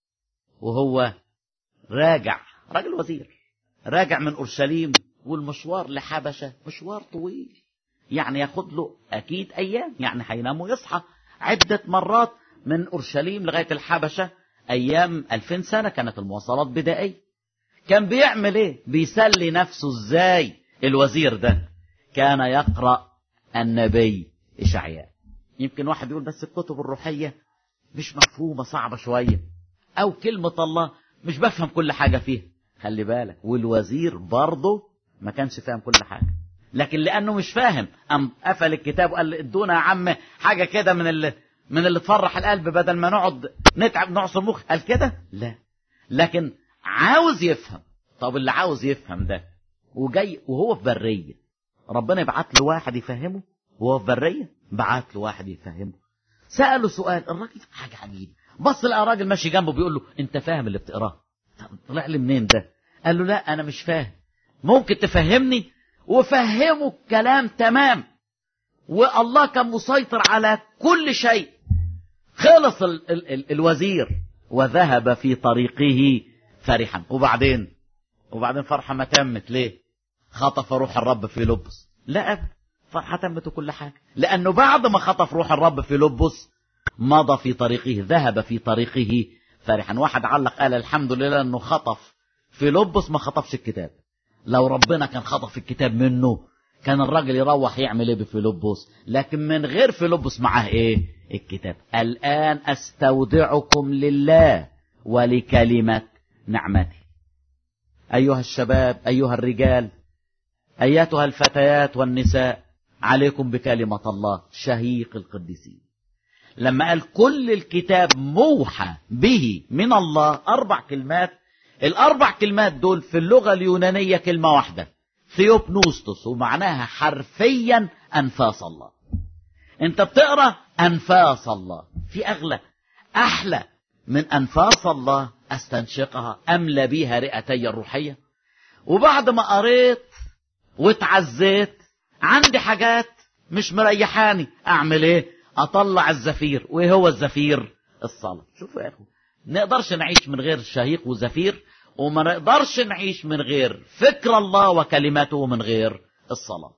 وهو راجع راجل وزير راجع من اورشليم والمشوار لحبشه مشوار طويل يعني ياخد له اكيد ايام يعني هينام ويصحى عده مرات من اورشليم لغايه الحبشه ايام 2000 سنه كانت المواصلات بدائيه كان بيعمل ايه بيسلي نفسه ازاي الوزير ده كان يقرا النبي اشعياء يمكن واحد يقول بس الكتب الروحيه مش مفهومه صعبه شويه او كلمه الله مش بفهم كل حاجة فيها خلي بالك والوزير برضه ما كانش فاهم كل حاجة لكن لأنه مش فاهم أم قفل الكتاب وقال ادونا يا عم حاجة كده من اللي من اللي تفرح القلب بدل ما نقعد نتعب نعصر مخ قال كده لا لكن عاوز يفهم طب اللي عاوز يفهم ده وجاي وهو في برية ربنا يبعت له واحد يفهمه وهو في برية بعت له واحد يفهمه سأله سؤال الراجل حاجة عجيبة بص لقى راجل ماشي جنبه بيقول له انت فاهم اللي بتقراه طلع لي منين ده قال له لا انا مش فاهم ممكن تفهمني وفهمه الكلام تمام والله كان مسيطر على كل شيء خلص ال ال ال الوزير وذهب في طريقه فرحا وبعدين وبعدين فرحة ما تمت ليه خطف روح الرب في لبس لا أب فرحة تمت كل حاجة لأنه بعد ما خطف روح الرب في لبس مضى في طريقه ذهب في طريقه فرحا واحد علق قال الحمد لله انه خطف في لبس ما خطفش الكتاب لو ربنا كان خطف الكتاب منه كان الراجل يروح يعمل ايه بفيلبس لكن من غير فيلبس معاه ايه الكتاب الان استودعكم لله ولكلمه نعمتي ايها الشباب ايها الرجال ايتها الفتيات والنساء عليكم بكلمه الله شهيق القديسين لما قال كل الكتاب موحى به من الله اربع كلمات الاربع كلمات دول في اللغه اليونانيه كلمه واحده ثيوبنوستوس ومعناها حرفيا انفاس الله انت بتقرا انفاس الله في اغلى احلى من انفاس الله استنشقها املى بيها رئتي الروحيه وبعد ما قريت واتعزيت عندي حاجات مش مريحاني اعمل ايه اطلع الزفير وايه هو الزفير الصلاه شوفوا يا اخو نقدرش نعيش من غير شهيق وزفير وما نقدرش نعيش من غير فكر الله وكلماته من غير الصلاة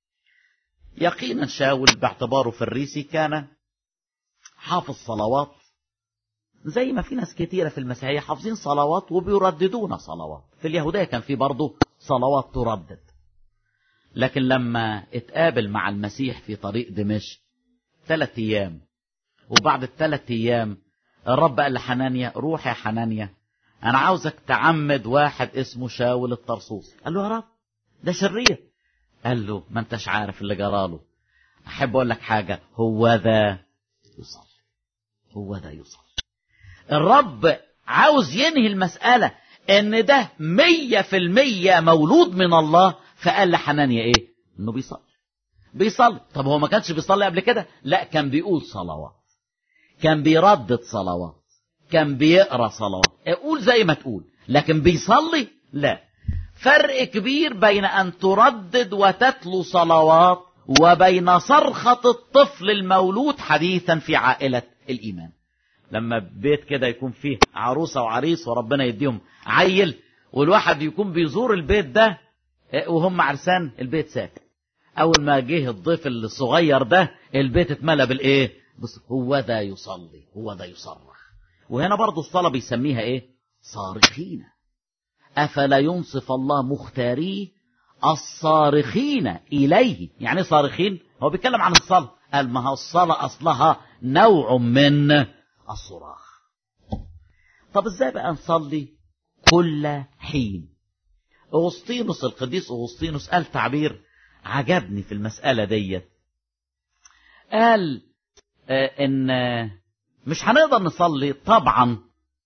يقينا شاول باعتباره فريسي كان حافظ صلوات زي ما في ناس كتيرة في المسيحية حافظين صلوات وبيرددون صلوات في اليهودية كان في برضه صلوات تردد لكن لما اتقابل مع المسيح في طريق دمشق ثلاث ايام وبعد الثلاث ايام الرب قال لحنانيا روح يا حنانيا انا عاوزك تعمد واحد اسمه شاول الطرسوس قال له يا رب ده شرير قال له ما انتش عارف اللي جراله احب اقول لك حاجه هو ذا يصلي هو ذا يصلي الرب عاوز ينهي المساله ان ده مية في المية مولود من الله فقال لحنانيا ايه انه بيصلي بيصلي طب هو ما كانش بيصلي قبل كده لا كان بيقول صلوات كان بيردد صلوات كان بيقرا صلوات قول زي ما تقول لكن بيصلي لا فرق كبير بين ان تردد وتتلو صلوات وبين صرخة الطفل المولود حديثا في عائلة الإيمان لما بيت كده يكون فيه عروسة وعريس وربنا يديهم عيل والواحد يكون بيزور البيت ده وهم عرسان البيت ساكت أول ما جه الضيف الصغير ده البيت اتملى بالإيه بس هو ذا يصلي هو ذا يصرخ وهنا برضو الصلاة بيسميها ايه صارخين افلا ينصف الله مختاريه الصارخين اليه يعني صارخين هو بيتكلم عن الصلاة قال ما هو الصلاة اصلها نوع من الصراخ طب ازاي بقى نصلي كل حين اغسطينوس القديس اغسطينوس قال تعبير عجبني في المسألة ديت قال آه ان مش هنقدر نصلي طبعا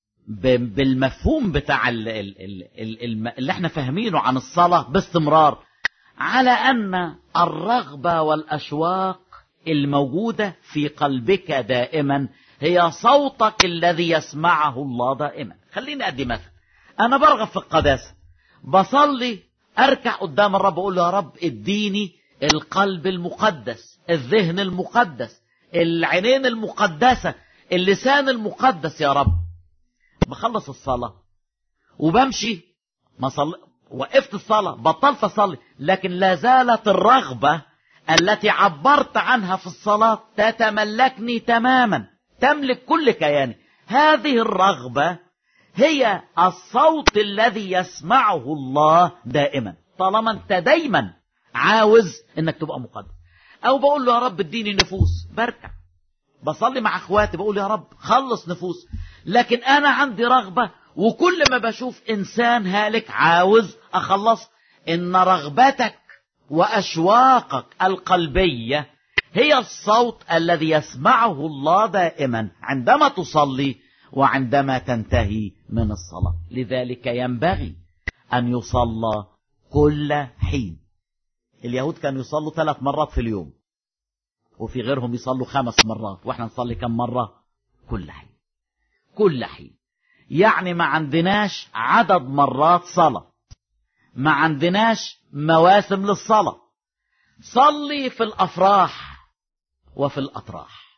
بالمفهوم بتاع ال ال ال ال اللي احنا فاهمينه عن الصلاة باستمرار على أن الرغبة والأشواق الموجودة في قلبك دائما هي صوتك الذي يسمعه الله دائما خليني أدي مثل أنا برغب في القداسة بصلي أركع قدام الرب أقول له يا رب اديني القلب المقدس الذهن المقدس العينين المقدسة اللسان المقدس يا رب بخلص الصلاة وبمشي ما صل... وقفت الصلاة بطلت أصلي لكن لا زالت الرغبة التي عبرت عنها في الصلاة تتملكني تماما تملك كل كياني هذه الرغبة هي الصوت الذي يسمعه الله دائما طالما انت دايما عاوز انك تبقى مقدس او بقول له يا رب اديني نفوس بركع بصلي مع اخواتي بقول يا رب خلص نفوس لكن انا عندي رغبة وكل ما بشوف انسان هالك عاوز اخلص ان رغبتك واشواقك القلبية هي الصوت الذي يسمعه الله دائما عندما تصلي وعندما تنتهي من الصلاة لذلك ينبغي ان يصلى كل حين اليهود كانوا يصلوا ثلاث مرات في اليوم وفي غيرهم يصلوا خمس مرات واحنا نصلي كم مرة كل حين كل حين يعني ما عندناش عدد مرات صلاة ما عندناش مواسم للصلاة صلي في الأفراح وفي الأطراح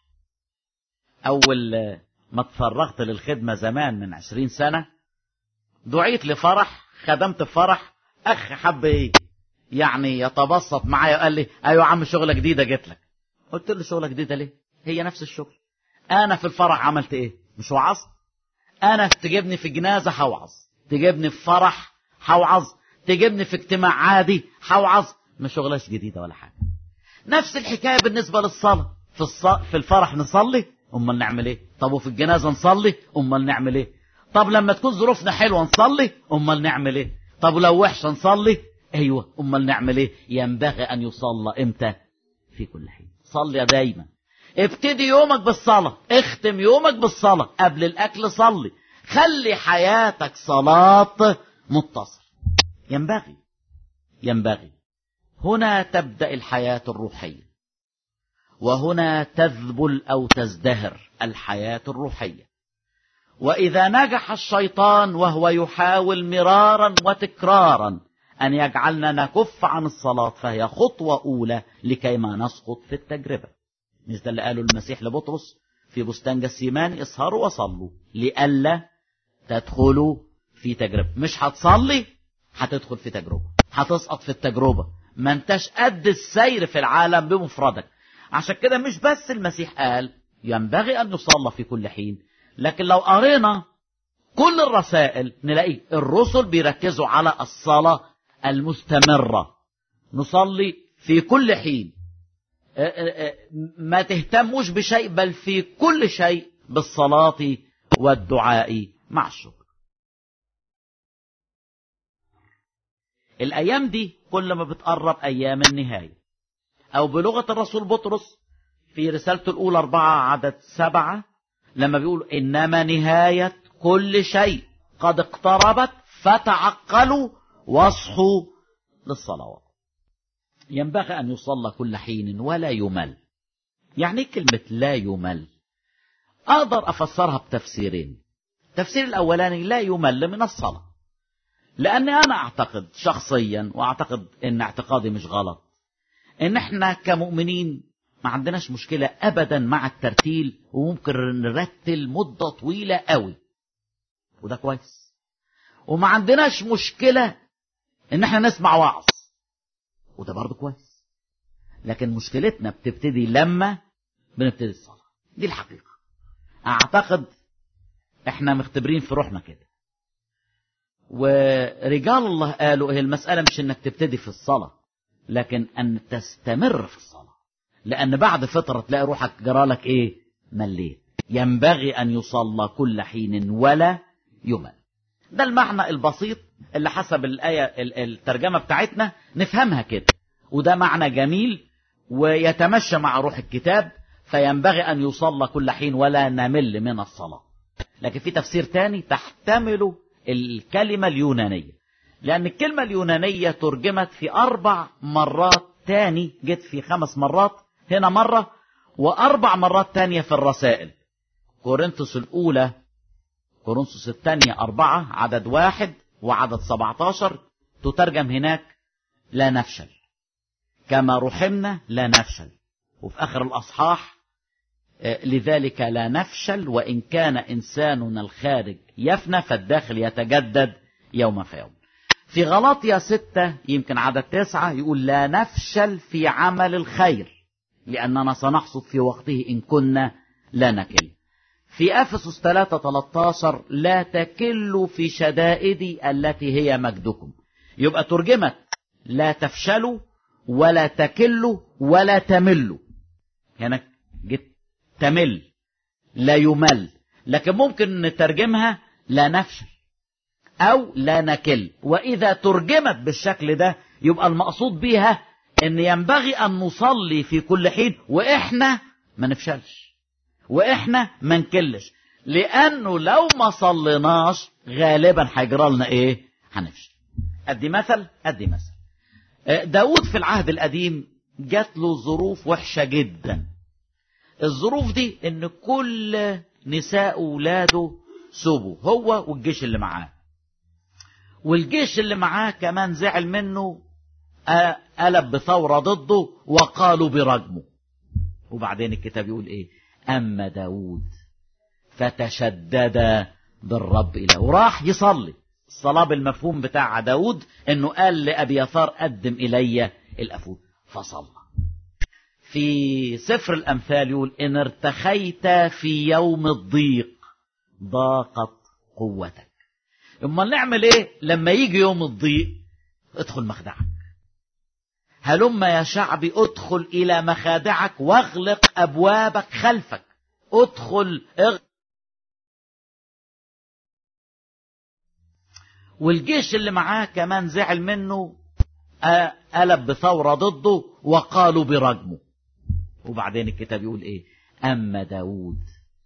أول ما تفرغت للخدمة زمان من عشرين سنة دعيت لفرح خدمت في فرح أخ حب إيه يعني يتبسط معايا وقال لي أيوة يا عم شغلة جديدة جيت لك قلت له شغلة جديدة ليه هي نفس الشغل أنا في الفرح عملت إيه مش وعظت انا تجيبني في جنازة حوعظ تجيبني في فرح حوعظ تجيبني في اجتماع عادي حوعظ مش شغلاش جديدة ولا حاجة نفس الحكاية بالنسبة للصلاة في, الص... في الفرح نصلي امال نعمل ايه طب وفي الجنازة نصلي امال نعمل ايه طب لما تكون ظروفنا حلوة نصلي امال نعمل ايه طب لو وحشة نصلي ايوه امال نعمل ايه ينبغي ان يصلى امتى في كل حين صلي دايما ابتدي يومك بالصلاة اختم يومك بالصلاة قبل الاكل صلي خلي حياتك صلاة متصل ينبغي ينبغي هنا تبدأ الحياة الروحية وهنا تذبل أو تزدهر الحياة الروحية وإذا نجح الشيطان وهو يحاول مرارا وتكرارا أن يجعلنا نكف عن الصلاة فهي خطوة أولى لكي ما نسقط في التجربة مش ده اللي قاله المسيح لبطرس في بستان جسيمان اسهروا وصلوا لئلا تدخلوا في تجربة مش هتصلي هتدخل في تجربة هتسقط في التجربة ما انتش قد السير في العالم بمفردك عشان كده مش بس المسيح قال ينبغي أن يصلى في كل حين لكن لو قرينا كل الرسائل نلاقي الرسل بيركزوا على الصلاة المستمرة نصلي في كل حين ما تهتموش بشيء بل في كل شيء بالصلاة والدعاء مع الشكر الأيام دي كل ما بتقرب أيام النهاية أو بلغة الرسول بطرس في رسالته الأولى أربعة عدد سبعة لما بيقول إنما نهاية كل شيء قد اقتربت فتعقلوا واصحوا للصلوات ينبغي أن يصلى كل حين ولا يمل يعني كلمة لا يمل أقدر أفسرها بتفسيرين التفسير الأولاني لا يمل من الصلاة لأني أنا أعتقد شخصيا وأعتقد أن اعتقادي مش غلط ان احنا كمؤمنين ما عندناش مشكلة ابدا مع الترتيل وممكن نرتل مدة طويلة قوي وده كويس وما عندناش مشكلة ان احنا نسمع وعظ وده برضه كويس لكن مشكلتنا بتبتدي لما بنبتدي الصلاة دي الحقيقة اعتقد احنا مختبرين في روحنا كده ورجال الله قالوا هي المسألة مش انك تبتدي في الصلاة لكن أن تستمر في الصلاة لأن بعد فترة تلاقي روحك جرالك إيه مليت ينبغي أن يصلى كل حين ولا يمل ده المعنى البسيط اللي حسب الآية الترجمة بتاعتنا نفهمها كده وده معنى جميل ويتمشى مع روح الكتاب فينبغي أن يصلى كل حين ولا نمل من الصلاة لكن في تفسير تاني تحتمل الكلمة اليونانية لأن الكلمة اليونانية ترجمت في أربع مرات تاني جت في خمس مرات هنا مرة وأربع مرات تانية في الرسائل كورنثوس الأولى كورنثوس الثانية أربعة عدد واحد وعدد سبعتاشر تترجم هناك لا نفشل كما رحمنا لا نفشل وفي آخر الأصحاح لذلك لا نفشل وإن كان إنساننا الخارج يفنى فالداخل يتجدد يوم فيوم في غلطية ستة يمكن عدد تسعة يقول لا نفشل في عمل الخير لأننا سنحصد في وقته إن كنا لا نكل في أفسس 3 13 لا تكلوا في شدائدي التي هي مجدكم يبقى ترجمت لا تفشلوا ولا تكلوا ولا تملوا هنا جت تمل لا يمل لكن ممكن نترجمها لا نفشل أو لا نكل وإذا ترجمت بالشكل ده يبقى المقصود بيها إن ينبغي أن نصلي في كل حين وإحنا ما نفشلش وإحنا ما نكلش لأنه لو ما صليناش غالبا هيجرى لنا إيه؟ هنفشل أدي مثل أدي مثل داود في العهد القديم جات له ظروف وحشة جدا الظروف دي إن كل نساء أولاده سبوا هو والجيش اللي معاه والجيش اللي معاه كمان زعل منه قلب بثورة ضده وقالوا برجمه وبعدين الكتاب يقول ايه اما داود فتشدد بالرب إله وراح يصلي الصلاة بالمفهوم بتاع داود انه قال لأبيثار قدم إلي الأفود فصلى في سفر الأمثال يقول إن ارتخيت في يوم الضيق ضاقت قوتك اما نعمل ايه لما يجي يوم الضيق ادخل مخدعك هلم يا شعبي ادخل الى مخادعك واغلق ابوابك خلفك ادخل اغ... والجيش اللي معاه كمان زعل منه قلب بثورة ضده وقالوا برجمه وبعدين الكتاب يقول ايه اما داود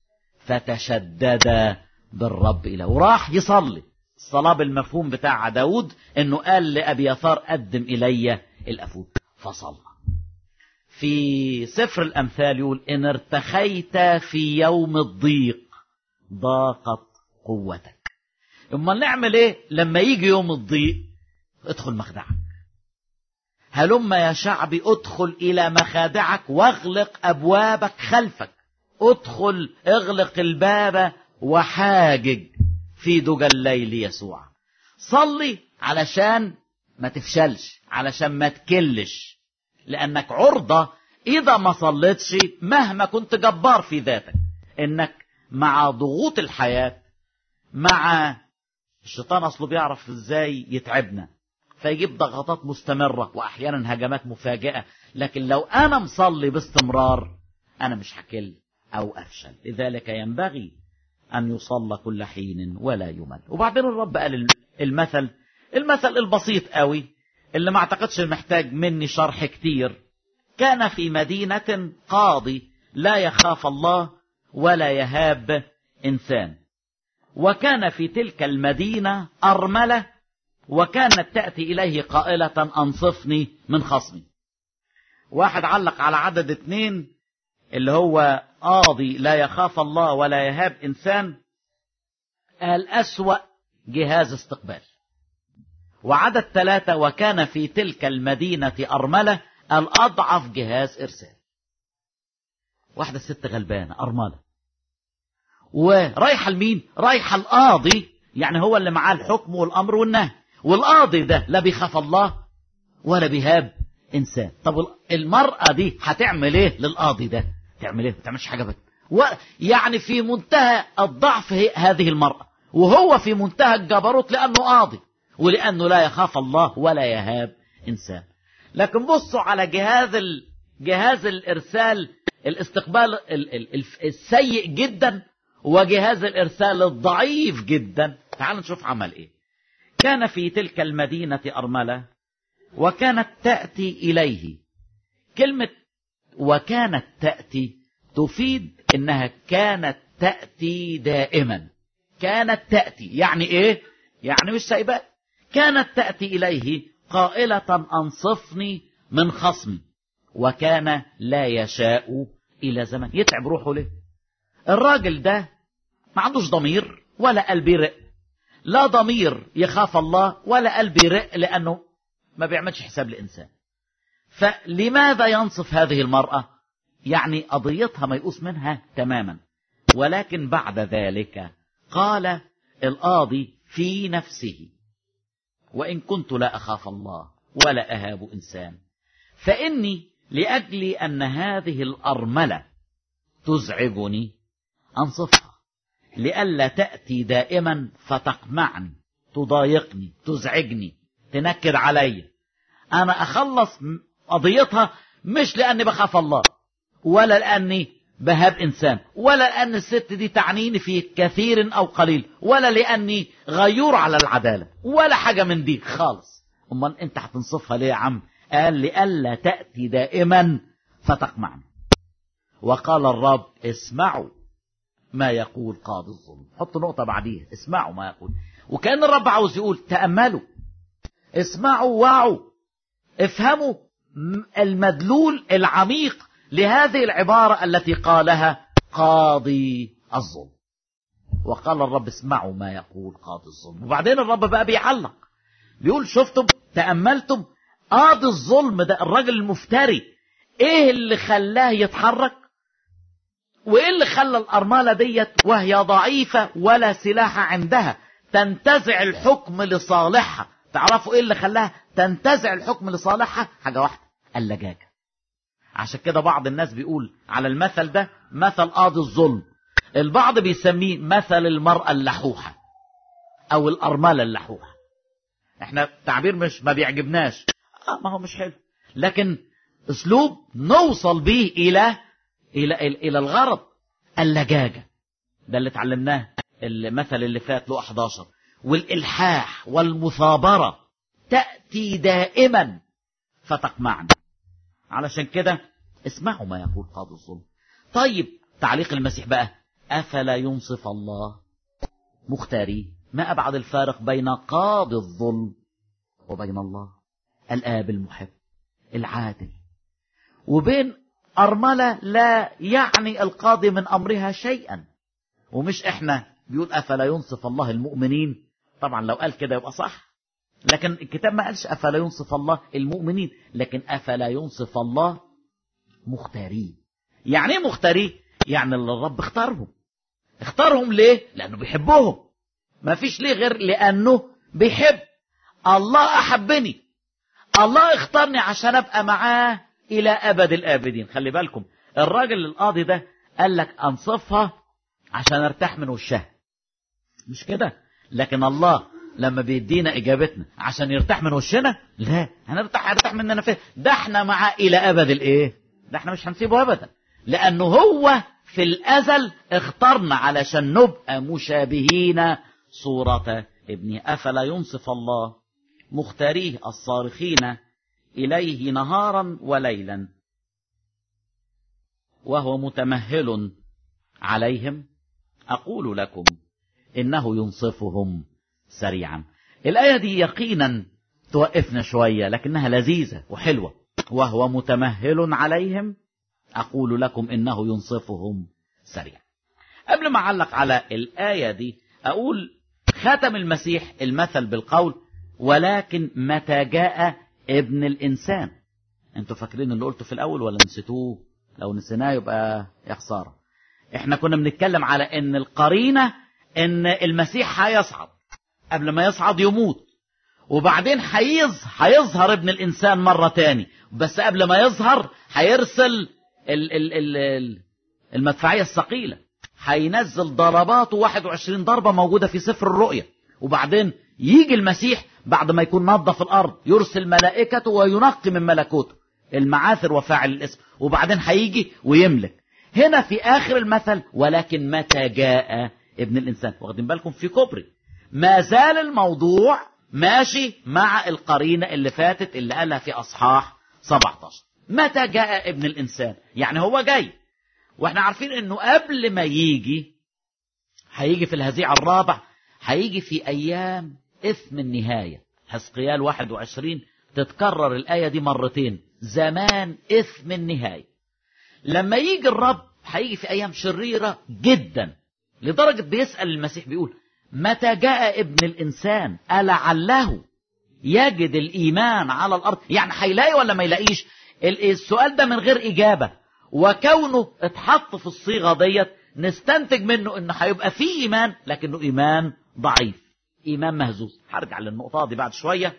فتشدد بالرب إله وراح يصلي الصلاة بالمفهوم بتاع داود انه قال لأبي يثار قدم إلي الأفود فصلى في سفر الأمثال يقول إن ارتخيت في يوم الضيق ضاقت قوتك اما نعمل ايه لما يجي يوم الضيق ادخل مخدعك هلم يا شعبي ادخل الى مخادعك واغلق ابوابك خلفك ادخل اغلق الباب وحاجج في دجى الليل يسوع صلي علشان ما تفشلش علشان ما تكلش لانك عرضة اذا ما صليتش مهما كنت جبار في ذاتك انك مع ضغوط الحياة مع الشيطان اصله بيعرف ازاي يتعبنا فيجيب ضغطات مستمرة واحيانا هجمات مفاجئة لكن لو انا مصلي باستمرار انا مش هكل او افشل لذلك ينبغي ان يصلى كل حين ولا يمل وبعدين الرب قال المثل المثل البسيط قوي اللي ما اعتقدش محتاج مني شرح كتير كان في مدينة قاضي لا يخاف الله ولا يهاب انسان وكان في تلك المدينة أرملة وكانت تأتي إليه قائلة أنصفني من خصمي واحد علق على عدد اتنين اللي هو قاضي لا يخاف الله ولا يهاب إنسان قال أسوأ جهاز استقبال وعدد ثلاثة وكان في تلك المدينة أرملة الأضعف جهاز إرسال واحدة ست غلبانة أرملة ورايحة لمين رايحة القاضي يعني هو اللي معاه الحكم والأمر والنهي والقاضي ده لا بيخاف الله ولا بيهاب إنسان طب المرأة دي هتعمل إيه للقاضي ده تعمل إيه ما تعملش حاجة بك يعني في منتهى الضعف هذه المرأة وهو في منتهى الجبروت لأنه قاضي ولأنه لا يخاف الله ولا يهاب إنسان لكن بصوا على جهاز ال... جهاز الإرسال الاستقبال ال... ال... السيء جدا وجهاز الإرسال الضعيف جدا تعالوا نشوف عمل إيه كان في تلك المدينة أرملة وكانت تأتي إليه كلمة وكانت تأتي تفيد إنها كانت تأتي دائما كانت تأتي يعني إيه يعني مش سايبة كانت تأتي إليه قائلة أنصفني من خصمي وكان لا يشاء إلى زمن يتعب روحه ليه الراجل ده ما عندوش ضمير ولا قلب يرق لا ضمير يخاف الله ولا قلب يرق لأنه ما بيعملش حساب لإنسان فلماذا ينصف هذه المرأة يعني قضيتها ميؤوس منها تماما ولكن بعد ذلك قال القاضي في نفسه وإن كنت لا أخاف الله ولا أهاب إنسان فإني لأجل أن هذه الأرملة تزعجني أنصفها لئلا تأتي دائما فتقمعني تضايقني تزعجني تنكد علي أنا أخلص قضيتها مش لأني بخاف الله ولا لأني بهاب إنسان ولا لأن الست دي تعنيني في كثير أو قليل ولا لأني غيور على العدالة ولا حاجة من دي خالص أمال أنت هتنصفها ليه يا عم قال لئلا تأتي دائما فتقمعني وقال الرب اسمعوا ما يقول قاضي الظلم حط نقطة بعديها اسمعوا ما يقول وكان الرب عاوز يقول تأملوا اسمعوا واعوا افهموا المدلول العميق لهذه العبارة التي قالها قاضي الظلم وقال الرب اسمعوا ما يقول قاضي الظلم وبعدين الرب بقى بيعلق بيقول شفتم تأملتم قاضي الظلم ده الراجل المفتري ايه اللي خلاه يتحرك وايه اللي خلى الارمله ديت وهي ضعيفه ولا سلاح عندها تنتزع الحكم لصالحها تعرفوا ايه اللي خلاها تنتزع الحكم لصالحها حاجه واحده اللجاجه عشان كده بعض الناس بيقول على المثل ده مثل قاضي الظلم البعض بيسميه مثل المرأة اللحوحة او الارمله اللحوحه احنا تعبير مش ما بيعجبناش اه ما هو مش حلو لكن اسلوب نوصل به الى الى الى, إلى الغرض اللجاجه ده اللي اتعلمناه المثل اللي فات له 11 والالحاح والمثابره تاتي دائما فتقمعنا علشان كده اسمعوا ما يقول قاضي الظلم طيب تعليق المسيح بقى افلا ينصف الله مختاريه ما ابعد الفارق بين قاضي الظلم وبين الله الاب المحب العادل وبين ارمله لا يعني القاضي من امرها شيئا ومش احنا بيقول افلا ينصف الله المؤمنين طبعا لو قال كده يبقى صح لكن الكتاب ما قالش افلا ينصف الله المؤمنين لكن افلا ينصف الله مختارين يعني ايه مختارين يعني اللي الرب اختارهم اختارهم ليه لانه بيحبهم ما فيش ليه غير لانه بيحب الله احبني الله اختارني عشان ابقى معاه الى ابد الابدين خلي بالكم الراجل القاضي ده قال لك انصفها عشان ارتاح من وشها مش كده لكن الله لما بيدينا اجابتنا عشان يرتاح من وشنا لا هنرتاح هنرتاح مننا فين ده احنا معاه الى ابد الايه ده احنا مش هنسيبه ابدا لانه هو في الازل اختارنا علشان نبقى مشابهين صورة ابنه افلا ينصف الله مختاريه الصارخين اليه نهارا وليلا وهو متمهل عليهم اقول لكم انه ينصفهم سريعا الآية دي يقينا توقفنا شوية لكنها لذيذة وحلوة وهو متمهل عليهم أقول لكم إنه ينصفهم سريعا قبل ما أعلق على الآية دي أقول ختم المسيح المثل بالقول ولكن متى جاء ابن الإنسان انتوا فاكرين اللي قلته في الأول ولا نسيتوه لو نسيناه يبقى يا خسارة احنا كنا بنتكلم على ان القرينة ان المسيح هيصعد قبل ما يصعد يموت وبعدين هيظهر هيظهر ابن الانسان مره تاني بس قبل ما يظهر هيرسل ال ال ال ال المدفعيه الثقيله هينزل ضرباته 21 ضربه موجوده في سفر الرؤيا وبعدين يجي المسيح بعد ما يكون نظف الارض يرسل ملائكته وينقي من ملكوته المعاثر وفاعل الاسم وبعدين هيجي ويملك هنا في اخر المثل ولكن متى جاء ابن الانسان واخدين بالكم في كوبري ما زال الموضوع ماشي مع القرينة اللي فاتت اللي قالها في أصحاح 17 متى جاء ابن الإنسان يعني هو جاي واحنا عارفين انه قبل ما يجي هيجي في الهزيع الرابع هيجي في أيام إثم النهاية حسقيال 21 تتكرر الآية دي مرتين زمان إثم النهاية لما يجي الرب هيجي في أيام شريرة جدا لدرجة بيسأل المسيح بيقول متى جاء ابن الإنسان ألعله يجد الإيمان على الأرض يعني هيلاقي ولا ما يلاقيش السؤال ده من غير إجابة وكونه اتحط في الصيغة ديت نستنتج منه انه هيبقى فيه ايمان لكنه ايمان ضعيف ايمان مهزوز هرجع للنقطة دي بعد شوية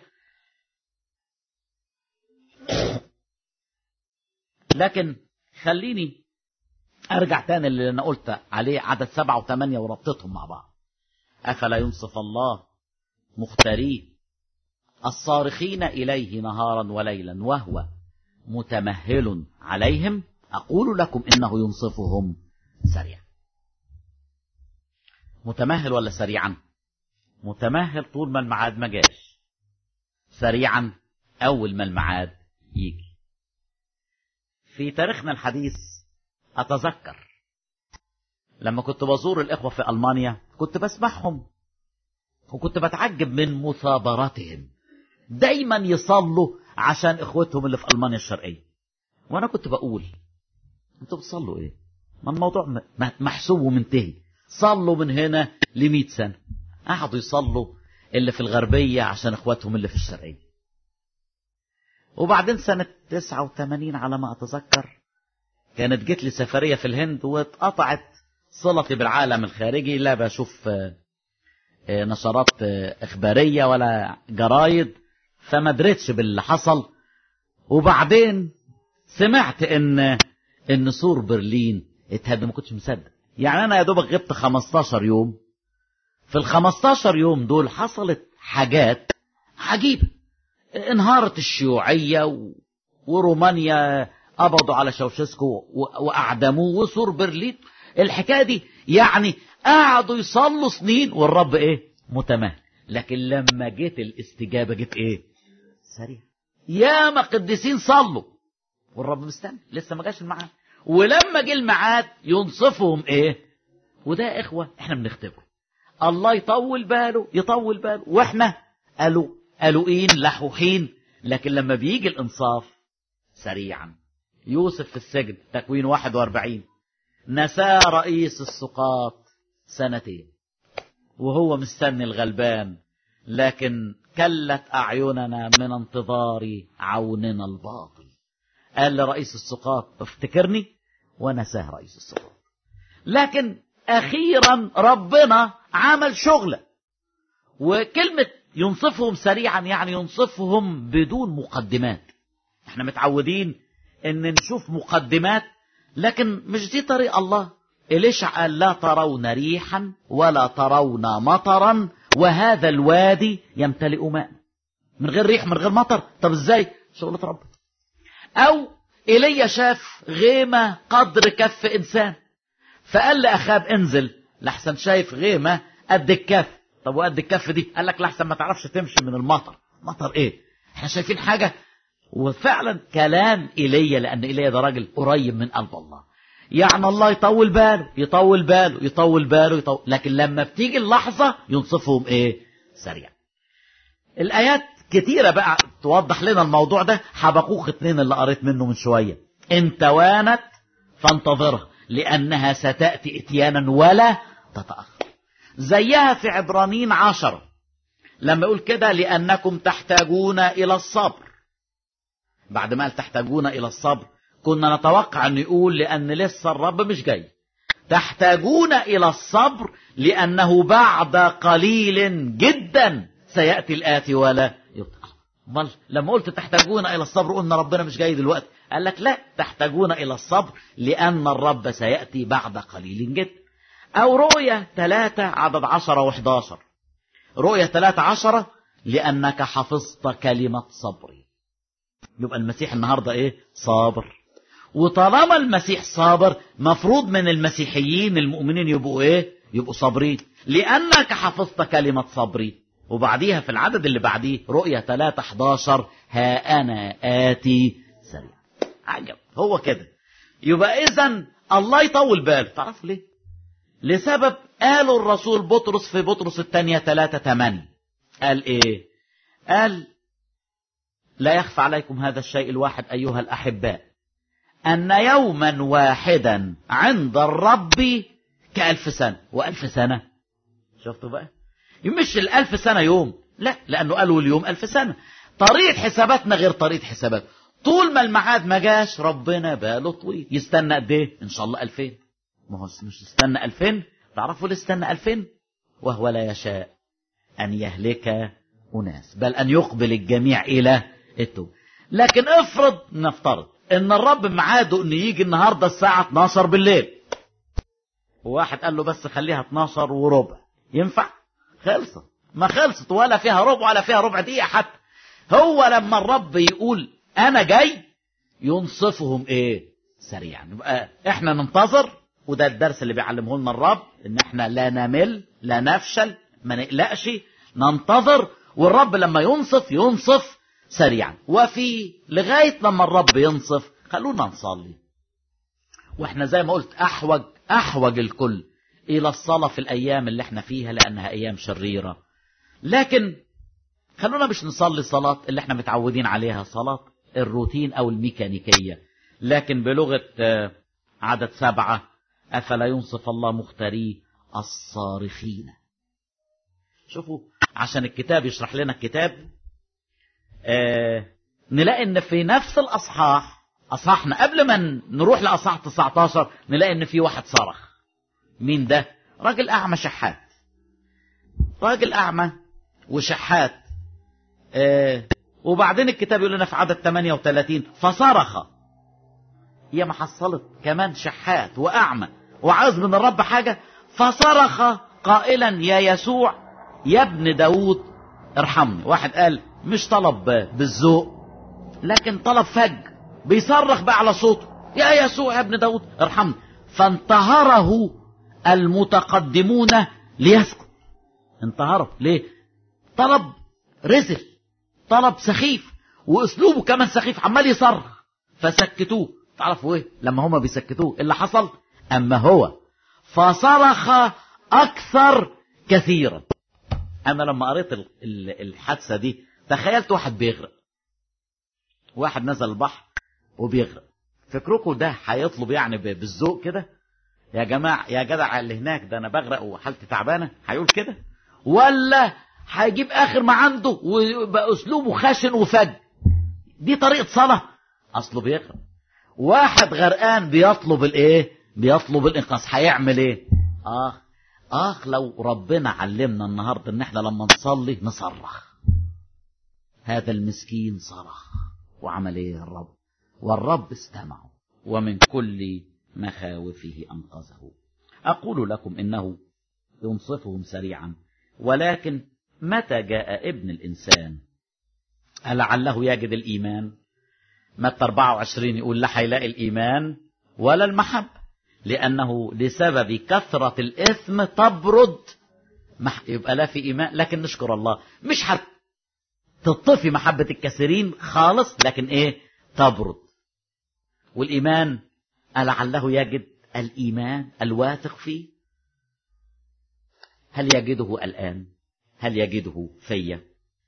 لكن خليني ارجع تاني اللي انا قلت عليه عدد سبعة وثمانية وربطتهم مع بعض أفلا ينصف الله مختاريه الصارخين إليه نهارا وليلا وهو متمهل عليهم أقول لكم إنه ينصفهم سريعا متمهل ولا سريعا متمهل طول ما الميعاد ما جاش سريعا أول ما الميعاد يجي في تاريخنا الحديث أتذكر لما كنت بزور الإخوة في ألمانيا كنت بسمعهم وكنت بتعجب من مثابرتهم دايما يصلوا عشان إخوتهم اللي في ألمانيا الشرقية وأنا كنت بقول أنتوا بتصلوا إيه ما الموضوع محسوب ومنتهي صلوا من هنا لمئة سنة قعدوا يصلوا اللي في الغربية عشان إخواتهم اللي في الشرقية وبعدين سنة 89 على ما أتذكر كانت جت لي سفرية في الهند واتقطعت صلتي بالعالم الخارجي لا بشوف نشرات إخبارية ولا جرايد فما دريتش باللي حصل وبعدين سمعت ان ان سور برلين اتهد ما كنتش مصدق يعني انا يا دوبك غبت 15 يوم في الخمستاشر يوم دول حصلت حاجات عجيبة انهارت الشيوعية و... ورومانيا قبضوا على شاوشسكو و... وأعدموه وسور برلين الحكاية دي يعني قعدوا يصلوا سنين والرب ايه متمهل لكن لما جت الاستجابة جت ايه سريع ياما قديسين صلوا والرب مستني لسه ما جاش الميعاد ولما جه الميعاد ينصفهم ايه وده اخوة احنا بنختبره الله يطول باله يطول باله واحنا قالوا قالوين لحوحين لكن لما بيجي الانصاف سريعا يوسف في السجن تكوين 41 نساه رئيس السقاط سنتين وهو مستني الغلبان لكن كلت أعيننا من انتظار عوننا الباطل قال لرئيس السقاط افتكرني ونساه رئيس السقاط لكن أخيرا ربنا عمل شغلة وكلمة ينصفهم سريعا يعني ينصفهم بدون مقدمات احنا متعودين ان نشوف مقدمات لكن مش دي طريق الله إليشع قال لا ترون ريحا ولا ترون مطرا وهذا الوادي يمتلئ ماء من غير ريح من غير مطر طب ازاي شغلة ربنا او ايليا شاف غيمة قدر كف انسان فقال لاخاب انزل لحسن شايف غيمة قد الكف طب وقد الكف دي قال لك لحسن ما تعرفش تمشي من المطر مطر ايه احنا شايفين حاجة وفعلا كلام ايليا لان ايليا ده راجل قريب من قلب الله يعني الله يطول باله يطول باله يطول باله يطول لكن لما بتيجي اللحظة ينصفهم ايه سريع الآيات كتيرة بقى توضح لنا الموضوع ده حبقوخ اتنين اللي قريت منه من شوية ان توانت فانتظرها لأنها ستأتي اتيانا ولا تتأخر زيها في عبرانين عشرة لما يقول كده لأنكم تحتاجون إلى الصبر بعد ما قال تحتاجون إلى الصبر كنا نتوقع أن يقول لأن لسه الرب مش جاي تحتاجون إلى الصبر لأنه بعد قليل جدا سيأتي الآتي ولا يبطل امال لما قلت تحتاجون إلى الصبر قلنا ربنا مش جاي دلوقتي قال لك لا تحتاجون إلى الصبر لأن الرب سيأتي بعد قليل جدا أو رؤية ثلاثة عدد عشرة وحداشر رؤية ثلاثة عشرة لأنك حفظت كلمة صبري يبقى المسيح النهاردة إيه صابر وطالما المسيح صابر مفروض من المسيحيين المؤمنين يبقوا ايه يبقوا صابرين لانك حفظت كلمة صبري وبعديها في العدد اللي بعديه رؤية 3 11 ها انا اتي سريع عجب هو كده يبقى اذا الله يطول باله تعرف ليه لسبب قالوا الرسول بطرس في بطرس الثانية 3 8 قال ايه قال لا يخفى عليكم هذا الشيء الواحد ايها الاحباء أن يوما واحدا عند الرب كألف سنة وألف سنة شفتوا بقى مش الألف سنة يوم لا لأنه قالوا اليوم ألف سنة طريقة حساباتنا غير طريقة حسابات طول ما الميعاد ما جاش ربنا باله طويل يستنى قد ايه ان شاء الله 2000 ما هو مش يستنى 2000 تعرفوا ليه استنى 2000 وهو لا يشاء ان يهلك اناس بل ان يقبل الجميع الى التوبه لكن افرض نفترض ان الرب معاده ان يجي النهارده الساعه 12 بالليل وواحد قال له بس خليها 12 وربع ينفع خلصت ما خلصت ولا فيها ربع ولا فيها ربع دقيقه حتى هو لما الرب يقول انا جاي ينصفهم ايه سريعا يبقى احنا ننتظر وده الدرس اللي بيعلمه لنا الرب ان احنا لا نمل لا نفشل ما نقلقش ننتظر والرب لما ينصف ينصف سريعا وفي لغاية لما الرب ينصف خلونا نصلي واحنا زي ما قلت احوج احوج الكل الى الصلاة في الايام اللي احنا فيها لانها ايام شريرة لكن خلونا مش نصلي صلاة اللي احنا متعودين عليها صلاة الروتين او الميكانيكية لكن بلغة عدد سبعة افلا ينصف الله مختاريه الصارخين شوفوا عشان الكتاب يشرح لنا الكتاب آه نلاقي ان في نفس الاصحاح اصحاحنا قبل ما نروح لاصحاح 19 نلاقي ان في واحد صرخ مين ده راجل اعمى شحات راجل اعمى وشحات آه وبعدين الكتاب يقول لنا في عدد 38 فصرخ هي ما حصلت كمان شحات واعمى وعاوز من الرب حاجه فصرخ قائلا يا يسوع يا ابن داود ارحمني واحد قال مش طلب بالذوق لكن طلب فج بيصرخ بأعلى صوته يا يسوع يا ابن داود ارحمني فانتهره المتقدمون ليسكت انتهره ليه طلب رزل طلب سخيف واسلوبه كمان سخيف عمال يصرخ فسكتوه تعرفوا ايه لما هما بيسكتوه اللي حصل اما هو فصرخ اكثر كثيرا انا لما قريت الحادثه دي تخيلت واحد بيغرق واحد نزل البحر وبيغرق فكركم ده هيطلب يعني بالذوق كده يا جماعه يا جدع اللي هناك ده انا بغرق وحالتي تعبانه هيقول كده ولا هيجيب اخر ما عنده ويبقى اسلوبه خشن وفج دي طريقه صلاه اصله بيغرق واحد غرقان بيطلب الايه بيطلب الانقاذ هيعمل ايه اخ اخ لو ربنا علمنا النهارده ان احنا لما نصلي نصرخ هذا المسكين صرخ وعمل ايه الرب والرب استمعه ومن كل مخاوفه انقذه اقول لكم انه ينصفهم سريعا ولكن متى جاء ابن الانسان ألعله يجد الايمان متى 24 يقول لا هيلاقي الايمان ولا المحبه لأنه لسبب كثرة الإثم تبرد يبقى لا في إيمان لكن نشكر الله مش حت تطفي محبة الكثيرين خالص لكن إيه تبرد والإيمان ألعله يجد الإيمان الواثق فيه هل يجده الآن هل يجده فيا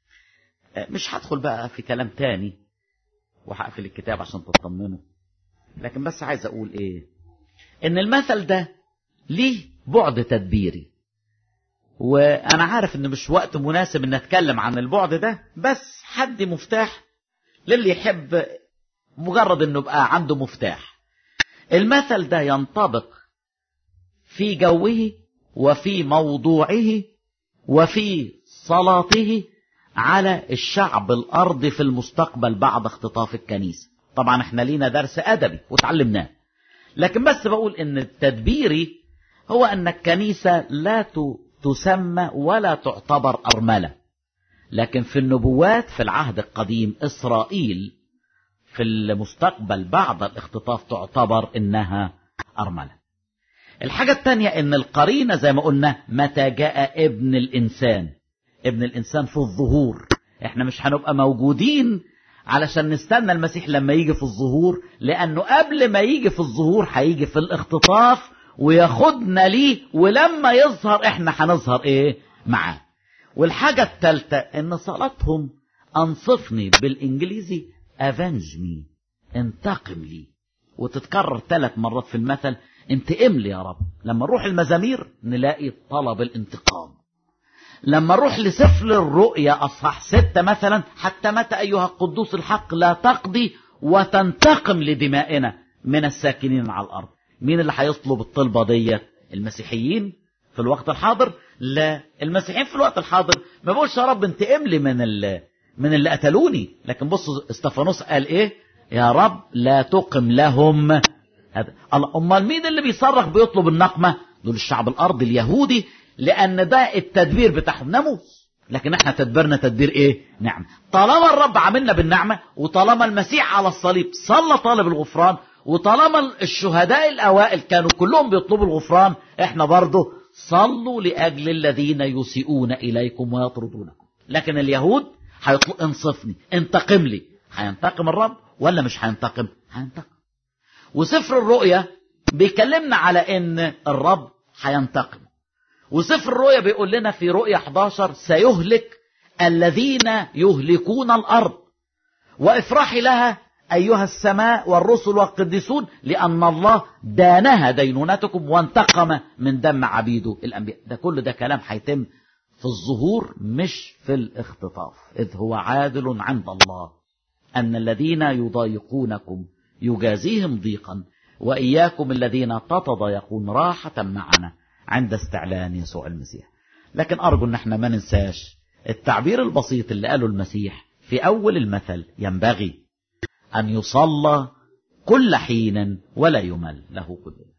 مش هدخل بقى في كلام تاني وهقفل الكتاب عشان تطمنوا لكن بس عايز أقول إيه ان المثل ده ليه بعد تدبيري وانا عارف ان مش وقت مناسب ان اتكلم عن البعد ده بس حد مفتاح للي يحب مجرد انه يبقى عنده مفتاح المثل ده ينطبق في جوه وفي موضوعه وفي صلاته على الشعب الارضي في المستقبل بعد اختطاف الكنيسه طبعا احنا لينا درس ادبي وتعلمناه لكن بس بقول ان التدبيري هو ان الكنيسة لا تسمى ولا تعتبر أرملة لكن في النبوات في العهد القديم إسرائيل في المستقبل بعد الاختطاف تعتبر إنها أرملة الحاجة الثانية إن القرينة زي ما قلنا متى جاء ابن الإنسان ابن الإنسان في الظهور احنا مش هنبقى موجودين علشان نستنى المسيح لما يجي في الظهور لأنه قبل ما يجي في الظهور هيجي في الاختطاف وياخدنا ليه ولما يظهر احنا هنظهر ايه معاه والحاجة الثالثة ان صلاتهم انصفني بالانجليزي avenge me انتقم لي وتتكرر ثلاث مرات في المثل انتقم لي يا رب لما نروح المزامير نلاقي طلب الانتقام لما نروح لسفر الرؤيا أصحاح ستة مثلا حتى متى أيها القدوس الحق لا تقضي وتنتقم لدمائنا من الساكنين على الأرض مين اللي هيطلب الطلبة دي المسيحيين في الوقت الحاضر لا المسيحيين في الوقت الحاضر ما بقولش يا رب انتقم لي من اللي من اللي قتلوني لكن بصوا استفانوس قال ايه يا رب لا تقم لهم هذا الله امال مين اللي بيصرخ بيطلب النقمه دول الشعب الارضي اليهودي لان ده التدبير بتاعهم ناموس لكن احنا تدبيرنا تدبير ايه نعم طالما الرب عاملنا بالنعمه وطالما المسيح على الصليب صلى طالب الغفران وطالما الشهداء الاوائل كانوا كلهم بيطلبوا الغفران احنا برضه صلوا لاجل الذين يسيئون اليكم ويطردونكم لكن اليهود هيطلب انصفني انتقم لي هينتقم الرب ولا مش هينتقم هينتقم وسفر الرؤيا بيكلمنا على ان الرب هينتقم وسفر الرؤيا بيقول لنا في رؤيا 11 سيهلك الذين يهلكون الارض وافرحي لها ايها السماء والرسل والقديسون لان الله دانها دينونتكم وانتقم من دم عبيده الانبياء ده كل ده كلام هيتم في الظهور مش في الاختطاف اذ هو عادل عند الله ان الذين يضايقونكم يجازيهم ضيقا واياكم الذين تتضايقون راحه معنا عند استعلان يسوع المسيح لكن أرجو أن احنا ما ننساش التعبير البسيط اللي قاله المسيح في أول المثل ينبغي أن يصلى كل حين ولا يمل له كل